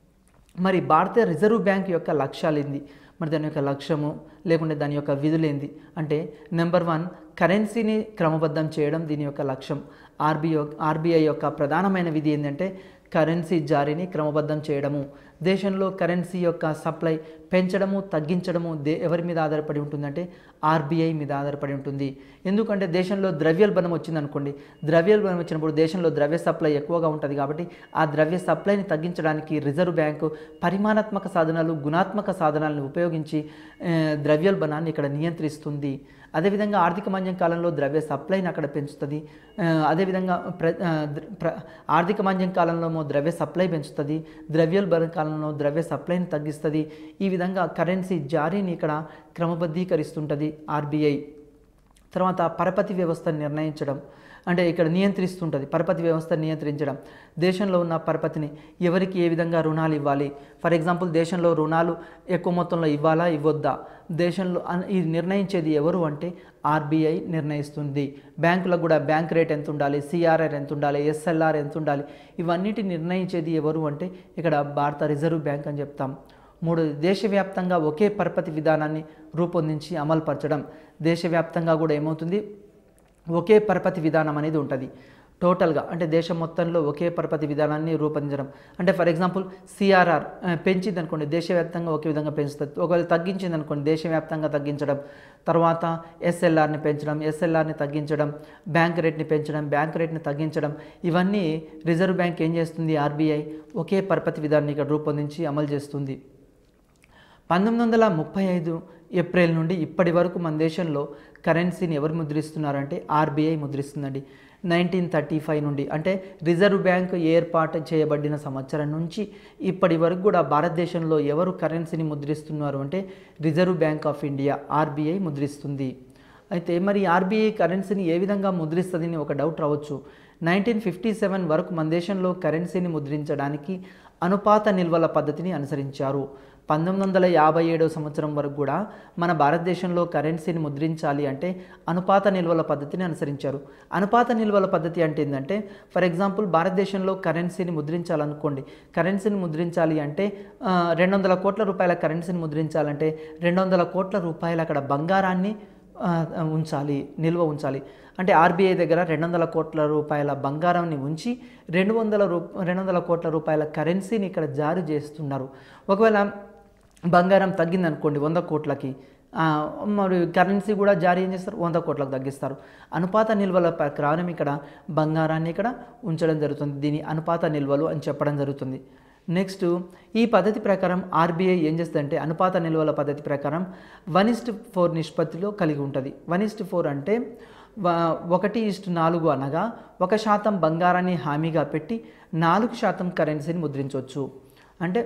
మరి భారత రిజర్వ్ బ్యాంక్ యొక్క లక్ష్యాలు ఏంది మరి దాని యొక్క లక్ష్యము లేకుంటే దాని యొక్క విధులు ఏంది అంటే నెంబర్ వన్ కరెన్సీని క్రమబద్ధం చేయడం దీని యొక్క లక్ష్యం ఆర్బీఐ ఆర్బీఐ యొక్క ప్రధానమైన విధి ఏంటంటే కరెన్సీ జారీని క్రమబద్ధం చేయడము దేశంలో కరెన్సీ యొక్క సప్లై పెంచడము తగ్గించడము దే ఎవరి మీద ఆధారపడి ఉంటుందంటే ఆర్బీఐ మీద ఆధారపడి ఉంటుంది ఎందుకంటే దేశంలో ద్రవ్యోల్బణం వచ్చిందనుకోండి ద్రవ్యోల్బణం వచ్చినప్పుడు దేశంలో ద్రవ్య సప్లై ఎక్కువగా ఉంటుంది కాబట్టి ఆ ద్రవ్య సప్లైని తగ్గించడానికి రిజర్వ్ బ్యాంకు పరిమాణాత్మక సాధనాలు గుణాత్మక సాధనాలను ఉపయోగించి ఆ, ద్రవ్యోల్బణాన్ని ఇక్కడ నియంత్రిస్తుంది అదేవిధంగా ఆర్థిక మాంద్యం కాలంలో ద్రవ్య సప్లైని అక్కడ పెంచుతుంది ఆ, అదేవిధంగా ప్ర ఆ, ద్ర- ప్ర ఆర్థిక మాంద్యం కాలంలో ద్రవ్య సప్లై పెంచుతుంది ద్రవ్యోల్బణ కాలంలో ద్రవ్య సప్లైని తగ్గిస్తుంది ఈ విధంగా కరెన్సీ జారీని ఇక్కడ క్రమబద్ధీకరిస్తుంటుంది ఆర్బీఐ తర్వాత పరపతి వ్యవస్థను నిర్ణయించడం అంటే ఇక్కడ నియంత్రిస్తుంటుంది పరపతి వ్యవస్థను నియంత్రించడం దేశంలో ఉన్న పరపతిని ఎవరికి ఏ విధంగా రుణాలు ఇవ్వాలి ఫర్ ఎగ్జాంపుల్ దేశంలో రుణాలు ఎక్కువ మొత్తంలో ఇవ్వాలా ఇవ్వొద్దా దేశంలో అన్- ఇది నిర్ణయించేది ఎవరు అంటే ఆర్బీఐ నిర్ణయిస్తుంది బ్యాంకులకు కూడా బ్యాంక్ రేట్ ఎంత ఉండాలి సిఆర్ఆర్ ఎంత ఉండాలి ఎస్ఎల్ఆర్ ఎంత ఉండాలి ఇవన్నిటి నిర్ణయించేది ఎవరు అంటే ఇక్కడ భారత రిజర్వ్ బ్యాంక్ అని చెప్తాం మూడు దేశవ్యాప్తంగా ఒకే పరపతి విధానాన్ని రూపొందించి అమలుపరచడం దేశవ్యాప్తంగా కూడా ఏమవుతుంది ఒకే పరపతి విధానం అనేది ఉంటుంది టోటల్గా అంటే దేశం మొత్తంలో ఒకే పరపతి విధానాన్ని రూపొందించడం అంటే ఫర్ ఎగ్జాంపుల్ సిఆర్ఆర్ పెంచింది అనుకోండి దేశవ్యాప్తంగా ఒకే విధంగా పెంచుతుంది ఒకవేళ తగ్గించింది అనుకోండి దేశవ్యాప్తంగా తగ్గించడం తర్వాత ఎస్ఎల్ఆర్ని పెంచడం ఎస్ఎల్ఆర్ని తగ్గించడం బ్యాంక్ రేట్ని పెంచడం బ్యాంక్ రేట్ని తగ్గించడం ఇవన్నీ రిజర్వ్ బ్యాంక్ ఏం చేస్తుంది ఆర్బీఐ ఒకే పరపతి విధానాన్ని ఇక్కడ రూపొందించి అమలు చేస్తుంది పంతొమ్మిది వందల ముప్పై ఐదు ఏప్రిల్ నుండి ఇప్పటి వరకు మన దేశంలో కరెన్సీని ఎవరు ముద్రిస్తున్నారంటే ఆర్బీఐ ముద్రిస్తుందండి నైన్టీన్ థర్టీ ఫైవ్ నుండి అంటే రిజర్వ్ బ్యాంక్ ఏర్పాటు చేయబడిన సంవత్సరం నుంచి ఇప్పటి వరకు కూడా భారతదేశంలో ఎవరు కరెన్సీని ముద్రిస్తున్నారు అంటే reserve bank of India RBI ముద్రిస్తుంది అయితే మరి ఆర్బీఐ కరెన్సీని ఏ విధంగా ముద్రిస్తుందని ఒక డౌట్ రావచ్చు నైన్టీన్ ఫిఫ్టీ సెవెన్ వరకు మన దేశంలో కరెన్సీని ముద్రించడానికి అనుపాత నిల్వల పద్ధతిని అనుసరించారు పంతొమ్మిది వందల యాభై ఏడవ సంవత్సరం వరకు కూడా మన భారతదేశంలో కరెన్సీని ముద్రించాలి అంటే అనుపాత నిల్వల పద్ధతిని అనుసరించారు అనుపాత నిల్వల పద్ధతి అంటే ఏంటంటే ఫర్ ఎగ్జాంపుల్ భారతదేశంలో కరెన్సీని ముద్రించాలనుకోండి కరెన్సీని ముద్రించాలి అంటే రెండు వందల కోట్ల రూపాయల కరెన్సీని ముద్రించాలంటే రెండు వందల కోట్ల రూపాయల అక్కడ బంగారాన్ని ఆ, ఉంచాలి నిల్వ ఉంచాలి అంటే ఆర్బీఐ దగ్గర రెండు వందల కోట్ల రూపాయల బంగారాన్ని ఉంచి రెండు వందల రూ రెండు వందల కోట్ల రూపాయల కరెన్సీని ఇక్కడ జారీ చేస్తున్నారు ఒకవేళ బంగారం తగ్గిందనుకోండి వంద కోట్లకి ఆ, మరి కరెన్సీ కూడా జారీ ఏం చేస్తారు వంద కోట్లకు తగ్గిస్తారు అనుపాత నిల్వల ప్రకారం ఇక్కడ బంగారాన్ని ఇక్కడ ఉంచడం జరుగుతుంది దీని అనుపాత నిల్వలు అని చెప్పడం జరుగుతుంది నెక్స్ట్ ఈ పద్ధతి ప్రకారం ఆర్బీఐ ఏం చేస్తుందంటే అనుపాత నిల్వల పద్ధతి ప్రకారం వన్ ఇస్ట్ ఫోర్ నిష్పత్తిలో కలిగి ఉంటుంది వన్ ఇస్ట్ ఫోర్ అంటే వ- ఒకటి ఇస్ట్ నాలుగు అనగా ఒక శాతం బంగారాన్ని హామీగా పెట్టి నాలుగు శాతం కరెన్సీని ముద్రించవచ్చు అంటే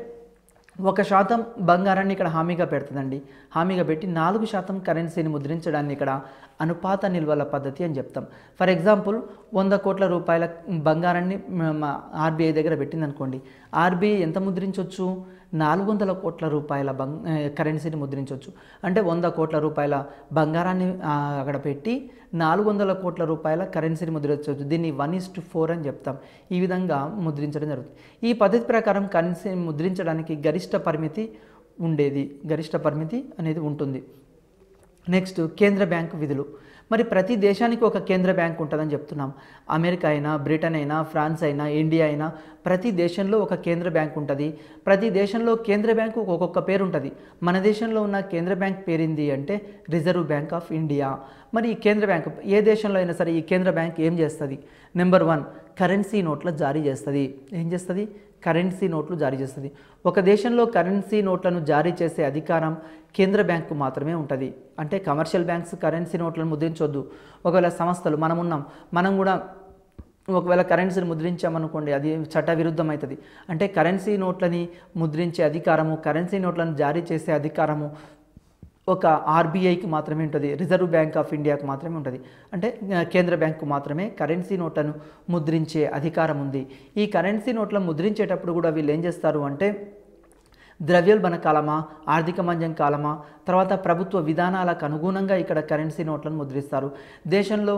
ఒక శాతం బంగారాన్ని ఇక్కడ హామీగా పెడుతుందండి హామీగా పెట్టి నాలుగు శాతం కరెన్సీని ముద్రించడాన్ని ఇక్కడ అనుపాత నిల్వల పద్ధతి అని చెప్తాం ఫర్ ఎగ్జాంపుల్ వంద కోట్ల రూపాయల బంగారాన్ని ఆర్బీఐ దగ్గర పెట్టిందనుకోండి ఆర్బీఐ ఎంత ముద్రించవచ్చు నాలుగు వందల కోట్ల రూపాయల బంగ్ ఆ, కరెన్సీని ముద్రించవచ్చు అంటే వంద కోట్ల రూపాయల బంగారాన్ని ఆ, అక్కడ పెట్టి నాలుగు వందల కోట్ల రూపాయల కరెన్సీని ముద్రించవచ్చు దీన్ని వన్ ఇస్ టు ఫోర్ అని చెప్తాం ఈ విధంగా ముద్రించడం జరుగుతుంది ఈ పద్ధతి ప్రకారం కరెన్సీని ముద్రించడానికి గరిష్ట పరిమితి ఉండేది గరిష్ట పరిమితి అనేది ఉంటుంది నెక్స్ట్ కేంద్ర బ్యాంకు విధులు మరి ప్రతి దేశానికి ఒక కేంద్ర బ్యాంక్ ఉంటుందని చెప్తున్నాం అమెరికా అయినా బ్రిటన్ అయినా ఫ్రాన్స్ అయినా ఇండియా అయినా ప్రతి దేశంలో ఒక కేంద్ర బ్యాంక్ ఉంటుంది ప్రతి దేశంలో కేంద్ర బ్యాంకు ఒక్కొక్క పేరు ఉంటుంది మన దేశంలో ఉన్న కేంద్ర బ్యాంక్ పేరింది అంటే రిజర్వ్ బ్యాంక్ ఆఫ్ ఇండియా మరి ఈ కేంద్ర బ్యాంక్ ఏ దేశంలో అయినా సరే ఈ కేంద్ర బ్యాంక్ ఏం చేస్తుంది నెంబర్ వన్ కరెన్సీ నోట్ల జారీ చేస్తుంది ఏం చేస్తుంది కరెన్సీ నోట్లు జారీ చేస్తుంది ఒక దేశంలో కరెన్సీ నోట్లను జారీ చేసే అధికారం కేంద్ర బ్యాంకు మాత్రమే ఉంటుంది అంటే కమర్షియల్ బ్యాంక్స్ కరెన్సీ నోట్లను ముద్రించొద్దు ఒకవేళ సంస్థలు మనం ఉన్నాం మనం కూడా ఒకవేళ కరెన్సీని ముద్రించామనుకోండి అది చట్ట విరుద్ధం అవుతుంది అంటే కరెన్సీ నోట్లని ముద్రించే అధికారము కరెన్సీ నోట్లను జారీ చేసే అధికారము ఒక ఆర్బీఐకి మాత్రమే ఉంటుంది రిజర్వ్ బ్యాంక్ ఆఫ్ ఇండియాకు మాత్రమే ఉంటుంది అంటే ఆ, కేంద్ర బ్యాంకు మాత్రమే కరెన్సీ నోట్లను ముద్రించే అధికారం ఉంది ఈ కరెన్సీ నోట్లను ముద్రించేటప్పుడు కూడా వీళ్ళు ఏం చేస్తారు అంటే ద్రవ్యోల్బణ కాలమా ఆర్థిక మంజం కాలమా తర్వాత ప్రభుత్వ విధానాలకు అనుగుణంగా ఇక్కడ కరెన్సీ నోట్లను ముద్రిస్తారు దేశంలో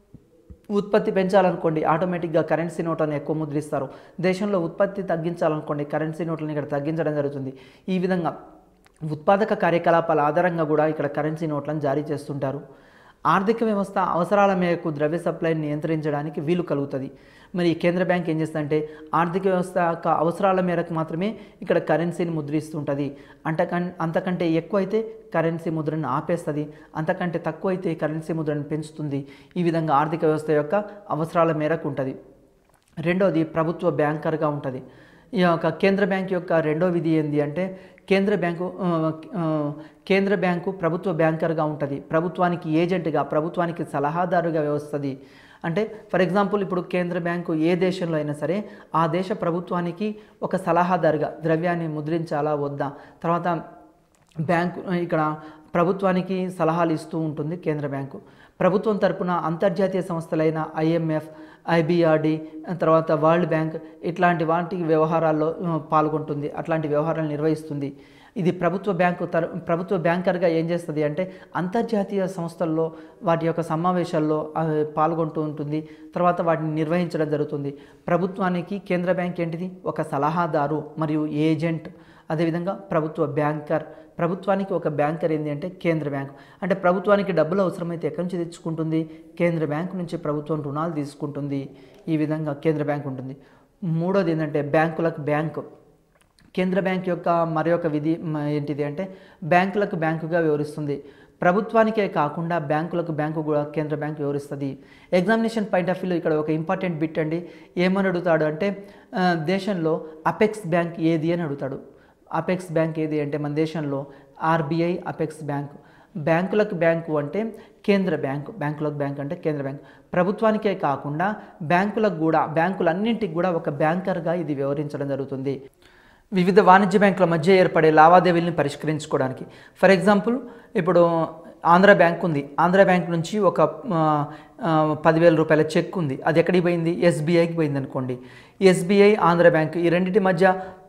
ఉత్పత్తి పెంచాలనుకోండి ఆటోమేటిక్గా కరెన్సీ నోట్లను ఎక్కువ ముద్రిస్తారు దేశంలో ఉత్పత్తి తగ్గించాలనుకోండి కరెన్సీ నోట్లను ఇక్కడ తగ్గించడం జరుగుతుంది ఈ విధంగా ఉత్పాదక కార్యకలాపాల ఆధారంగా కూడా ఇక్కడ కరెన్సీ నోట్లను జారీ చేస్తుంటారు ఆర్థిక వ్యవస్థ అవసరాల మేరకు ద్రవ్య సప్లైని నియంత్రించడానికి వీలు కలుగుతుంది మరి ఈ కేంద్ర బ్యాంక్ ఏం చేస్తుందంటే ఆర్థిక వ్యవస్థ యొక్క అవసరాల మేరకు మాత్రమే ఇక్కడ కరెన్సీని ముద్రిస్తుంటుంది అంతకం అంతకంటే ఎక్కువ అయితే కరెన్సీ ముద్రను ఆపేస్తుంది అంతకంటే తక్కువ అయితే కరెన్సీ ముద్రను పెంచుతుంది ఈ విధంగా ఆర్థిక వ్యవస్థ యొక్క అవసరాల మేరకు ఉంటుంది రెండోది ప్రభుత్వ బ్యాంకర్గా ఉంటుంది ఈ యొక్క కేంద్ర బ్యాంక్ యొక్క రెండో విధి ఏంది అంటే కేంద్ర బ్యాంకు ఆ, ఆ, కేంద్ర బ్యాంకు ప్రభుత్వ బ్యాంకర్గా ఉంటుంది ప్రభుత్వానికి ఏజెంట్గా ప్రభుత్వానికి సలహాదారుగా వ్యవస్థది అంటే ఫర్ ఎగ్జాంపుల్ ఇప్పుడు కేంద్ర బ్యాంకు ఏ దేశంలో అయినా సరే ఆ దేశ ప్రభుత్వానికి ఒక సలహాదారుగా ద్రవ్యాన్ని ముద్రించాలా వద్దా తర్వాత బ్యాంకు ఇక్కడ ప్రభుత్వానికి సలహాలు ఇస్తూ ఉంటుంది కేంద్ర బ్యాంకు ప్రభుత్వం తరపున అంతర్జాతీయ సంస్థలైన ఐఎంఎఫ్ ఐబిఆర్డి తర్వాత వరల్డ్ బ్యాంక్ ఇట్లాంటి వాటి వ్యవహారాల్లో ఆ, పాల్గొంటుంది అట్లాంటి వ్యవహారాలు నిర్వహిస్తుంది ఇది ప్రభుత్వ బ్యాంకు తర ప్రభుత్వ బ్యాంకర్గా ఏం చేస్తుంది అంటే అంతర్జాతీయ సంస్థల్లో వాటి యొక్క సమావేశాల్లో ఆ, పాల్గొంటూ ఉంటుంది తర్వాత వాటిని నిర్వహించడం జరుగుతుంది ప్రభుత్వానికి కేంద్ర బ్యాంక్ ఏంటిది ఒక సలహాదారు మరియు ఏజెంట్ అదేవిధంగా ప్రభుత్వ బ్యాంకర్ ప్రభుత్వానికి ఒక బ్యాంకర్ ఏంటి అంటే కేంద్ర బ్యాంక్ అంటే ప్రభుత్వానికి డబ్బులు అవసరమైతే ఎక్కడి నుంచి తెచ్చుకుంటుంది కేంద్ర బ్యాంకు నుంచి ప్రభుత్వం రుణాలు తీసుకుంటుంది ఈ విధంగా కేంద్ర బ్యాంక్ ఉంటుంది మూడోది ఏంటంటే బ్యాంకులకు బ్యాంకు కేంద్ర బ్యాంక్ యొక్క మరి ఒక విధి మ, ఏంటిది అంటే బ్యాంకులకు బ్యాంకుగా వివరిస్తుంది ప్రభుత్వానికే కాకుండా బ్యాంకులకు బ్యాంకు కూడా కేంద్ర బ్యాంక్ వివరిస్తుంది ఎగ్జామినేషన్ పాయింట్ ఆఫ్ వ్యూలో ఇక్కడ ఒక ఇంపార్టెంట్ బిట్ అండి ఏమని అడుగుతాడు అంటే ఆ, దేశంలో అపెక్స్ బ్యాంక్ ఏది అని అడుగుతాడు అపెక్స్ బ్యాంక్ ఏది అంటే మన దేశంలో ఆర్బీఐ అపెక్స్ బ్యాంక్ బ్యాంకులకు బ్యాంకు అంటే కేంద్ర బ్యాంకు బ్యాంకులకు బ్యాంక్ అంటే కేంద్ర బ్యాంక్ ప్రభుత్వానికే కాకుండా బ్యాంకులకు కూడా బ్యాంకులన్నింటికి కూడా ఒక బ్యాంకర్గా ఇది వివరించడం జరుగుతుంది వివిధ వాణిజ్య బ్యాంకుల మధ్య ఏర్పడే లావాదేవీలను పరిష్కరించుకోవడానికి ఫర్ ఎగ్జాంపుల్ ఇప్పుడు ఆంధ్ర బ్యాంక్ ఉంది ఆంధ్ర బ్యాంక్ నుంచి ఒక ఆ, ఆ, పదివేల రూపాయల చెక్ ఉంది అది ఎక్కడికి పోయింది ఎస్బీఐకి పోయింది అనుకోండి ఎస్బీఐ ఆంధ్ర బ్యాంక్ ఈ రెండింటి మధ్య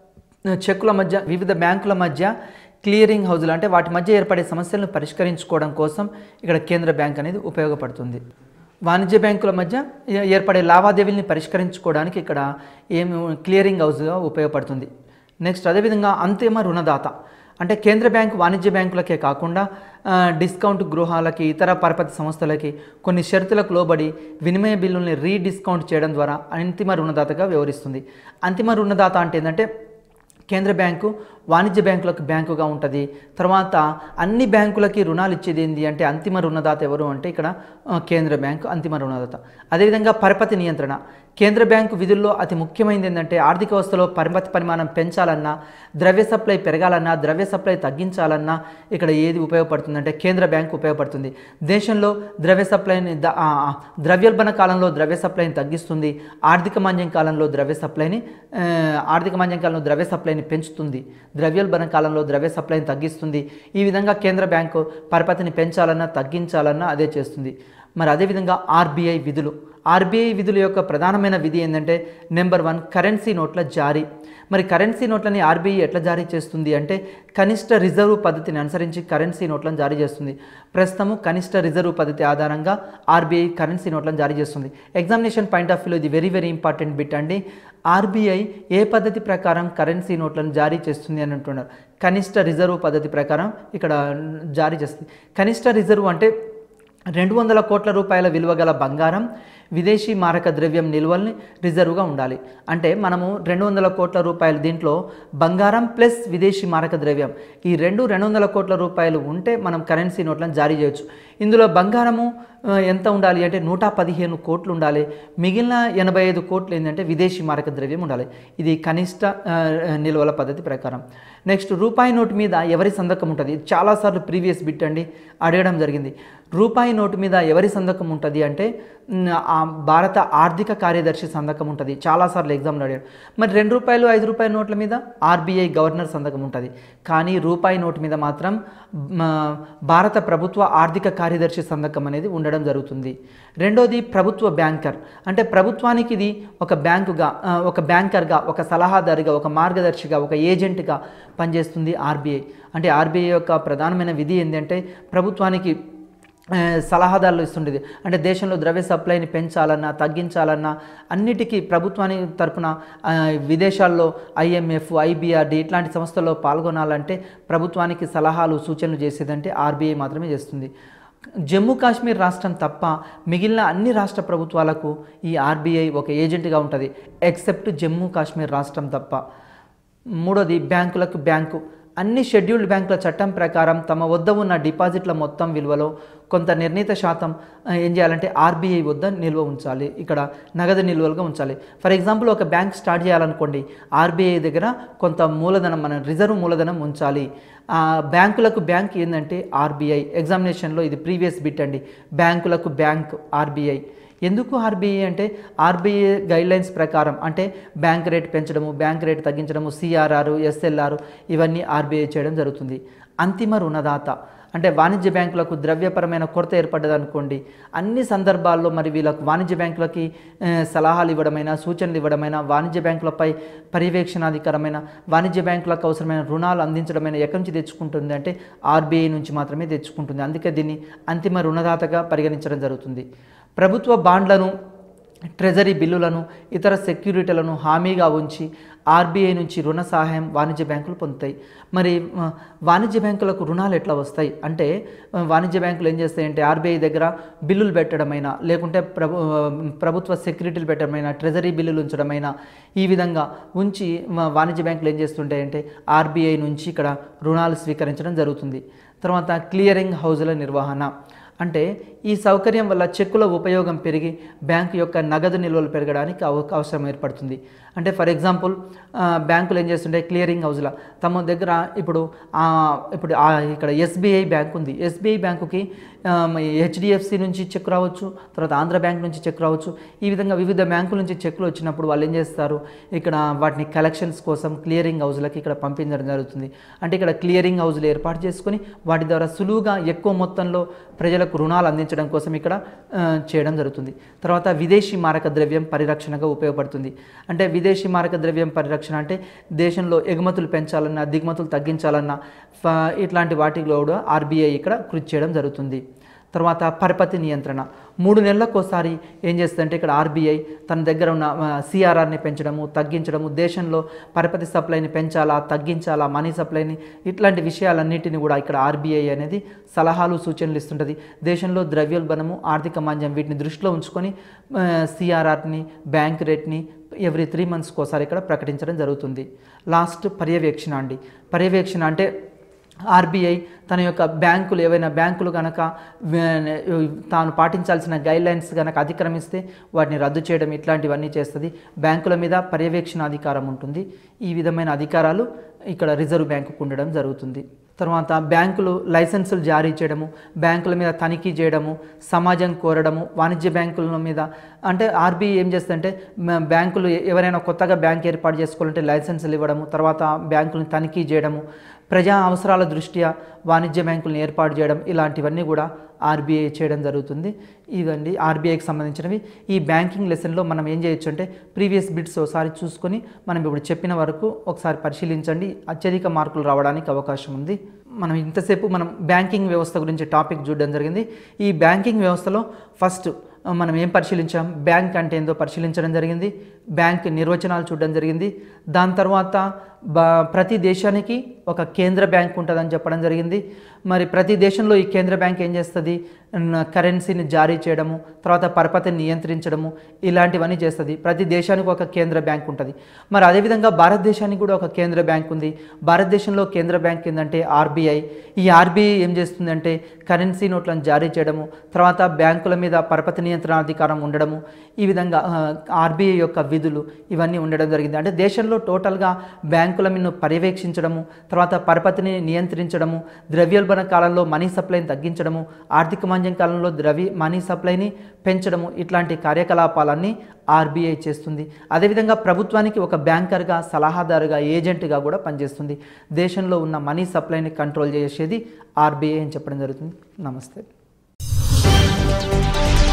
ఆ, చెక్కుల మధ్య వివిధ బ్యాంకుల మధ్య క్లియరింగ్ హౌజులు అంటే వాటి మధ్య ఏర్పడే సమస్యలను పరిష్కరించుకోవడం కోసం ఇక్కడ కేంద్ర బ్యాంక్ అనేది ఉపయోగపడుతుంది వాణిజ్య బ్యాంకుల మధ్య ఏ- ఏర్పడే లావాదేవీల్ని పరిష్కరించుకోవడానికి ఇక్కడ ఏమి క్లియరింగ్ హౌస్గా ఉపయోగపడుతుంది నెక్స్ట్ అదేవిధంగా అంతిమ రుణదాత అంటే కేంద్ర బ్యాంకు వాణిజ్య బ్యాంకులకే కాకుండా ఆ, డిస్కౌంట్ గృహాలకి ఇతర పరపతి సంస్థలకి కొన్ని షరతులకు లోబడి వినిమయ బిల్లుల్ని రీడిస్కౌంట్ చేయడం ద్వారా అంతిమ రుణదాతగా వ్యవహరిస్తుంది అంతిమ రుణదాత అంటే ఏంటంటే కేంద్ర బ్యాంకు వాణిజ్య బ్యాంకులకు బ్యాంకుగా ఉంటుంది తర్వాత అన్ని బ్యాంకులకి రుణాలు ఇచ్చేది ఏంటి అంటే అంతిమ రుణదాత ఎవరు అంటే ఇక్కడ ఆ, కేంద్ర బ్యాంకు అంతిమ రుణదాత అదేవిధంగా పరపతి నియంత్రణ కేంద్ర బ్యాంకు విధుల్లో అతి ముఖ్యమైనది ఏంటంటే ఆర్థిక వ్యవస్థలో పరపతి పరిమాణం పెంచాలన్నా ద్రవ్య సప్లై పెరగాలన్నా ద్రవ్య సప్లై తగ్గించాలన్నా ఇక్కడ ఏది ఉపయోగపడుతుందంటే కేంద్ర బ్యాంకు ఉపయోగపడుతుంది దేశంలో ద్రవ్య సప్లైని ద- ఆ, ఆ, ద్రవ్యోల్బణ కాలంలో ద్రవ్య సప్లైని తగ్గిస్తుంది ఆర్థిక మాంద్యం కాలంలో ద్రవ్య సప్లైని ఆ, ఆర్థిక మాంద్యం కాలంలో ద్రవ్య సప్లైని పెంచుతుంది ద్రవ్యోల్బణ కాలంలో ద్రవ్య సప్లైని తగ్గిస్తుంది ఈ విధంగా కేంద్ర బ్యాంకు పరపతిని పెంచాలన్నా తగ్గించాలన్నా అదే చేస్తుంది మరి అదేవిధంగా ఆర్బీఐ విధులు ఆర్బీఐ విధుల యొక్క ప్రధానమైన విధి ఏంటంటే నెంబర్ వన్ కరెన్సీ నోట్ల జారీ మరి కరెన్సీ నోట్లని ఆర్బీఐ ఎట్లా జారీ చేస్తుంది అంటే కనిష్ట రిజర్వ్ పద్ధతిని అనుసరించి కరెన్సీ నోట్లను జారీ చేస్తుంది ప్రస్తుతము కనిష్ట రిజర్వ్ పద్ధతి ఆధారంగా ఆర్బీఐ కరెన్సీ నోట్లను జారీ చేస్తుంది ఎగ్జామినేషన్ పాయింట్ ఆఫ్ వ్యూలో ఇది వెరీ వెరీ ఇంపార్టెంట్ బిట్ అండి ఆర్బీఐ ఏ పద్ధతి ప్రకారం కరెన్సీ నోట్లను జారీ చేస్తుంది అని అంటున్నారు కనిష్ట రిజర్వ్ పద్ధతి ప్రకారం ఇక్కడ జారీ చేస్తుంది కనిష్ట రిజర్వ్ అంటే రెండు వందల కోట్ల రూపాయల విలువ గల బంగారం విదేశీ మారక ద్రవ్యం నిల్వల్ని రిజర్వ్గా ఉండాలి అంటే మనము రెండు వందల కోట్ల రూపాయలు దీంట్లో బంగారం ప్లస్ విదేశీ మారక ద్రవ్యం ఈ రెండు రెండు వందల కోట్ల రూపాయలు ఉంటే మనం కరెన్సీ నోట్లను జారీ చేయొచ్చు ఇందులో బంగారము ఆ, ఎంత ఉండాలి అంటే నూట పదిహేను కోట్లు ఉండాలి మిగిలిన ఎనభై ఐదు కోట్లు ఏంటంటే విదేశీ మారక ద్రవ్యం ఉండాలి ఇది కనిష్ట ఆ, నిల్వల పద్ధతి ప్రకారం నెక్స్ట్ రూపాయి నోటు మీద ఎవరి సంతకం ఉంటుంది ఇది చాలాసార్లు ప్రీవియస్ బిట్ అండి అడగడం జరిగింది రూపాయి నోటు మీద ఎవరి సంతకం ఉంటుంది అంటే మ్, ఆ భారత ఆర్థిక కార్యదర్శి సంతకం ఉంటుంది చాలాసార్లు ఎగ్జామ్లో అడిగారు మరి రెండు రూపాయలు ఐదు రూపాయల నోట్ల మీద ఆర్బీఐ గవర్నర్ సంతకం ఉంటుంది కానీ రూపాయి నోటు మీద మాత్రం మ, భారత ప్రభుత్వ ఆర్థిక కార్యదర్శి సంతకం అనేది ఉండడం జరుగుతుంది రెండోది ప్రభుత్వ బ్యాంకర్ అంటే ప్రభుత్వానికి ఇది ఒక బ్యాంకుగా ఆ, ఒక బ్యాంకర్గా ఒక సలహాదారుగా ఒక మార్గదర్శిగా ఒక ఏజెంట్గా పనిచేస్తుంది ఆర్బీఐ అంటే ఆర్బీఐ యొక్క ప్రధానమైన విధి ఏంటంటే ప్రభుత్వానికి ఆ, సలహాదారులు ఇస్తుండేది అంటే దేశంలో ద్రవ్య సప్లైని పెంచాలన్నా తగ్గించాలన్నా అన్నిటికీ ప్రభుత్వాన్ని తరపున ఆ, విదేశాల్లో ఐఎంఎఫ్ ఐబిఆర్డి ఇట్లాంటి సంస్థల్లో పాల్గొనాలంటే ప్రభుత్వానికి సలహాలు సూచనలు చేసేదంటే ఆర్బీఐ మాత్రమే చేస్తుంది జమ్మూ కాశ్మీర్ రాష్ట్రం తప్ప మిగిలిన అన్ని రాష్ట్ర ప్రభుత్వాలకు ఈ ఆర్బీఐ ఒక ఏజెంట్గా ఉంటుంది ఎక్సెప్ట్ జమ్మూ కాశ్మీర్ రాష్ట్రం తప్ప మూడోది బ్యాంకులకు బ్యాంకు అన్ని షెడ్యూల్డ్ బ్యాంకుల చట్టం ప్రకారం తమ వద్ద ఉన్న డిపాజిట్ల మొత్తం విలువలో కొంత నిర్ణీత శాతం ఆ, ఏం చేయాలంటే ఆర్బీఐ వద్ద నిల్వ ఉంచాలి ఇక్కడ నగదు నిల్వలుగా ఉంచాలి ఫర్ ఎగ్జాంపుల్ ఒక బ్యాంక్ స్టార్ట్ చేయాలనుకోండి ఆర్బీఐ దగ్గర కొంత మూలధనం మన రిజర్వ్ మూలధనం ఉంచాలి ఆ, బ్యాంకులకు బ్యాంక్ ఏంటంటే ఆర్బీఐ ఎగ్జామినేషన్లో ఇది ప్రీవియస్ బిట్ అండి బ్యాంకులకు బ్యాంక్ ఆర్బీఐ ఎందుకు ఆర్బీఐ అంటే ఆర్బీఐ గైడ్లైన్స్ ప్రకారం అంటే బ్యాంక్ రేట్ పెంచడము బ్యాంక్ రేట్ తగ్గించడము సిఆర్ఆర్ ఎస్ఎల్ఆర్ ఇవన్నీ ఆర్బీఐ చేయడం జరుగుతుంది అంతిమ రుణదాత అంటే వాణిజ్య బ్యాంకులకు ద్రవ్యపరమైన కొరత ఏర్పడ్డదనుకోండి అన్ని సందర్భాల్లో మరి వీళ్ళకు వాణిజ్య బ్యాంకులకి ఆ, సలహాలు ఇవ్వడమైనా సూచనలు ఇవ్వడమైనా వాణిజ్య బ్యాంకులపై పర్యవేక్షణాధికారమైన వాణిజ్య బ్యాంకులకు అవసరమైన రుణాలు అందించడమైన ఎక్కడి నుంచి తెచ్చుకుంటుంది అంటే ఆర్బీఐ నుంచి మాత్రమే తెచ్చుకుంటుంది అందుకే దీన్ని అంతిమ రుణదాతగా పరిగణించడం జరుగుతుంది ప్రభుత్వ బాండ్లను ట్రెజరీ బిల్లులను ఇతర సెక్యూరిటీలను హామీగా ఉంచి ఆర్బీఐ నుంచి రుణ సహాయం వాణిజ్య బ్యాంకులు పొందుతాయి మరి ఆ, వాణిజ్య బ్యాంకులకు రుణాలు ఎట్లా వస్తాయి అంటే ఆ, వాణిజ్య బ్యాంకులు ఏం చేస్తాయంటే ఆర్బీఐ దగ్గర బిల్లులు పెట్టడమైనా లేకుంటే ప్రభు ఆ, ప్రభుత్వ సెక్యూరిటీలు పెట్టడమైనా ట్రెజరీ బిల్లులు ఉంచడమైనా ఈ విధంగా ఉంచి మా వాణిజ్య బ్యాంకులు ఏం చేస్తుంటాయంటే ఆర్బీఐ నుంచి ఇక్కడ రుణాలు స్వీకరించడం జరుగుతుంది తర్వాత క్లియరింగ్ హౌజుల నిర్వహణ అంటే ఈ సౌకర్యం వల్ల చెక్కుల ఉపయోగం పెరిగి బ్యాంకు యొక్క నగదు నిల్వలు పెరగడానికి అవ అవసరం ఏర్పడుతుంది అంటే ఫర్ ఎగ్జాంపుల్ ఆ, బ్యాంకులు ఏం చేస్తుంటే క్లియరింగ్ హౌస్లో తమ దగ్గర ఇప్పుడు ఆ, ఇప్పుడు ఆ ఇక్కడ ఎస్బీఐ బ్యాంక్ ఉంది ఎస్బీఐ బ్యాంకుకి హెచ్డిఎఫ్సి నుంచి చెక్ రావచ్చు తర్వాత ఆంధ్ర బ్యాంక్ నుంచి చెక్ రావచ్చు ఈ విధంగా వివిధ బ్యాంకుల నుంచి చెక్లు వచ్చినప్పుడు వాళ్ళు ఏం చేస్తారు ఇక్కడ వాటిని కలెక్షన్స్ కోసం క్లియరింగ్ హౌస్లకి ఇక్కడ పంపించడం జరుగుతుంది అంటే ఇక్కడ క్లియరింగ్ హౌస్లు ఏర్పాటు చేసుకొని వాటి ద్వారా సులువుగా ఎక్కువ మొత్తంలో ప్రజలకు రుణాలు అందించడం కోసం ఇక్కడ ఆ, చేయడం జరుగుతుంది తర్వాత విదేశీ మారక ద్రవ్యం పరిరక్షణగా ఉపయోగపడుతుంది అంటే విదేశీ మారక ద్రవ్యం పరిరక్షణ అంటే దేశంలో ఎగుమతులు పెంచాలన్నా దిగుమతులు తగ్గించాలన్నా ఫ- ఇట్లాంటి వాటిలో కూడా ఆర్బీఐ ఇక్కడ కృషి చేయడం జరుగుతుంది తర్వాత పరపతి నియంత్రణ మూడు నెలలకోసారి ఏం చేస్తుందంటే ఇక్కడ ఆర్బీఐ తన దగ్గర ఉన్న సిఆర్ఆర్ని పెంచడము తగ్గించడము దేశంలో పరపతి సప్లైని పెంచాలా తగ్గించాలా మనీ సప్లైని ఇట్లాంటి విషయాలన్నిటిని కూడా ఇక్కడ ఆర్బీఐ అనేది సలహాలు సూచనలు ఇస్తుంటుంది దేశంలో ద్రవ్యోల్బణము ఆర్థిక మాంద్యం వీటిని దృష్టిలో ఉంచుకొని సిఆర్ఆర్ని బ్యాంక్ రేట్ని ఎవ్రీ త్రీ మంత్స్కి ఒకసారి ఇక్కడ ప్రకటించడం జరుగుతుంది లాస్ట్ పర్యవేక్షణ అండి పర్యవేక్షణ అంటే ఆర్బీఐ తన యొక్క బ్యాంకులు ఏవైనా బ్యాంకులు కనుక తాను పాటించాల్సిన గైడ్లైన్స్ కనుక అతిక్రమిస్తే వాటిని రద్దు చేయడం ఇట్లాంటివన్నీ చేస్తుంది బ్యాంకుల మీద పర్యవేక్షణ అధికారం ఉంటుంది ఈ విధమైన అధికారాలు ఇక్కడ రిజర్వ్ బ్యాంకుకు ఉండడం జరుగుతుంది తర్వాత బ్యాంకులు లైసెన్సులు జారీ చేయడము బ్యాంకుల మీద తనిఖీ చేయడము సమాజం కోరడము వాణిజ్య బ్యాంకుల మీద అంటే ఆర్బీఐ ఏం చేస్తుందంటే మ- బ్యాంకులు ఎ- ఎవరైనా కొత్తగా బ్యాంక్ ఏర్పాటు చేసుకోవాలంటే లైసెన్సులు ఇవ్వడము తర్వాత బ్యాంకులను తనిఖీ చేయడము ప్రజా అవసరాల దృష్ట్యా వాణిజ్య బ్యాంకులను ఏర్పాటు చేయడం ఇలాంటివన్నీ కూడా ఆర్బీఐ చేయడం జరుగుతుంది ఇదండి ఆర్బీఐకి సంబంధించినవి ఈ బ్యాంకింగ్ లెసన్లో మనం ఏం చేయొచ్చు అంటే ప్రీవియస్ బిట్స్ ఒకసారి చూసుకొని మనం ఇప్పుడు చెప్పిన వరకు ఒకసారి పరిశీలించండి అత్యధిక మార్కులు రావడానికి అవకాశం ఉంది మనం ఇంతసేపు మనం బ్యాంకింగ్ వ్యవస్థ గురించి టాపిక్ చూడడం జరిగింది ఈ బ్యాంకింగ్ వ్యవస్థలో ఫస్ట్ మనం ఏం పరిశీలించాం బ్యాంక్ అంటే ఏందో పరిశీలించడం జరిగింది బ్యాంక్ నిర్వచనాలు చూడడం జరిగింది దాని తర్వాత బ ప్రతి దేశానికి ఒక కేంద్ర బ్యాంక్ ఉంటుందని చెప్పడం జరిగింది మరి ప్రతి దేశంలో ఈ కేంద్ర బ్యాంక్ ఏం చేస్తుంది న- కరెన్సీని జారీ చేయడము తర్వాత పరపతిని నియంత్రించడము ఇలాంటివన్నీ చేస్తుంది ప్రతి దేశానికి ఒక కేంద్ర బ్యాంక్ ఉంటుంది మరి అదేవిధంగా భారతదేశానికి కూడా ఒక కేంద్ర బ్యాంక్ ఉంది భారతదేశంలో కేంద్ర బ్యాంక్ ఏంటంటే ఆర్బీఐ ఈ ఆర్బీఐ ఏం చేస్తుందంటే కరెన్సీ నోట్లను జారీ చేయడము తర్వాత బ్యాంకుల మీద పరపతి నియంత్రణ అధికారం ఉండడము ఈ విధంగా ఆర్బీఐ యొక్క విధులు ఇవన్నీ ఉండడం జరిగింది అంటే దేశంలో టోటల్గా బ్యాంకుల మీద పర్యవేక్షించడము తర్వాత పరపతిని నియంత్రించడము ద్రవ్యోల్బణ కాలంలో మనీ సప్లైని తగ్గించడము ఆర్థిక మాంద్యం కాలంలో ద్రవ్య మనీ సప్లైని పెంచడము ఇట్లాంటి కార్యకలాపాలన్నీ ఆర్బీఐ చేస్తుంది అదేవిధంగా ప్రభుత్వానికి ఒక బ్యాంకర్గా సలహాదారుగా ఏజెంట్గా కూడా పనిచేస్తుంది దేశంలో ఉన్న మనీ సప్లైని కంట్రోల్ చేసేది ఆర్బీఐ అని చెప్పడం జరుగుతుంది నమస్తే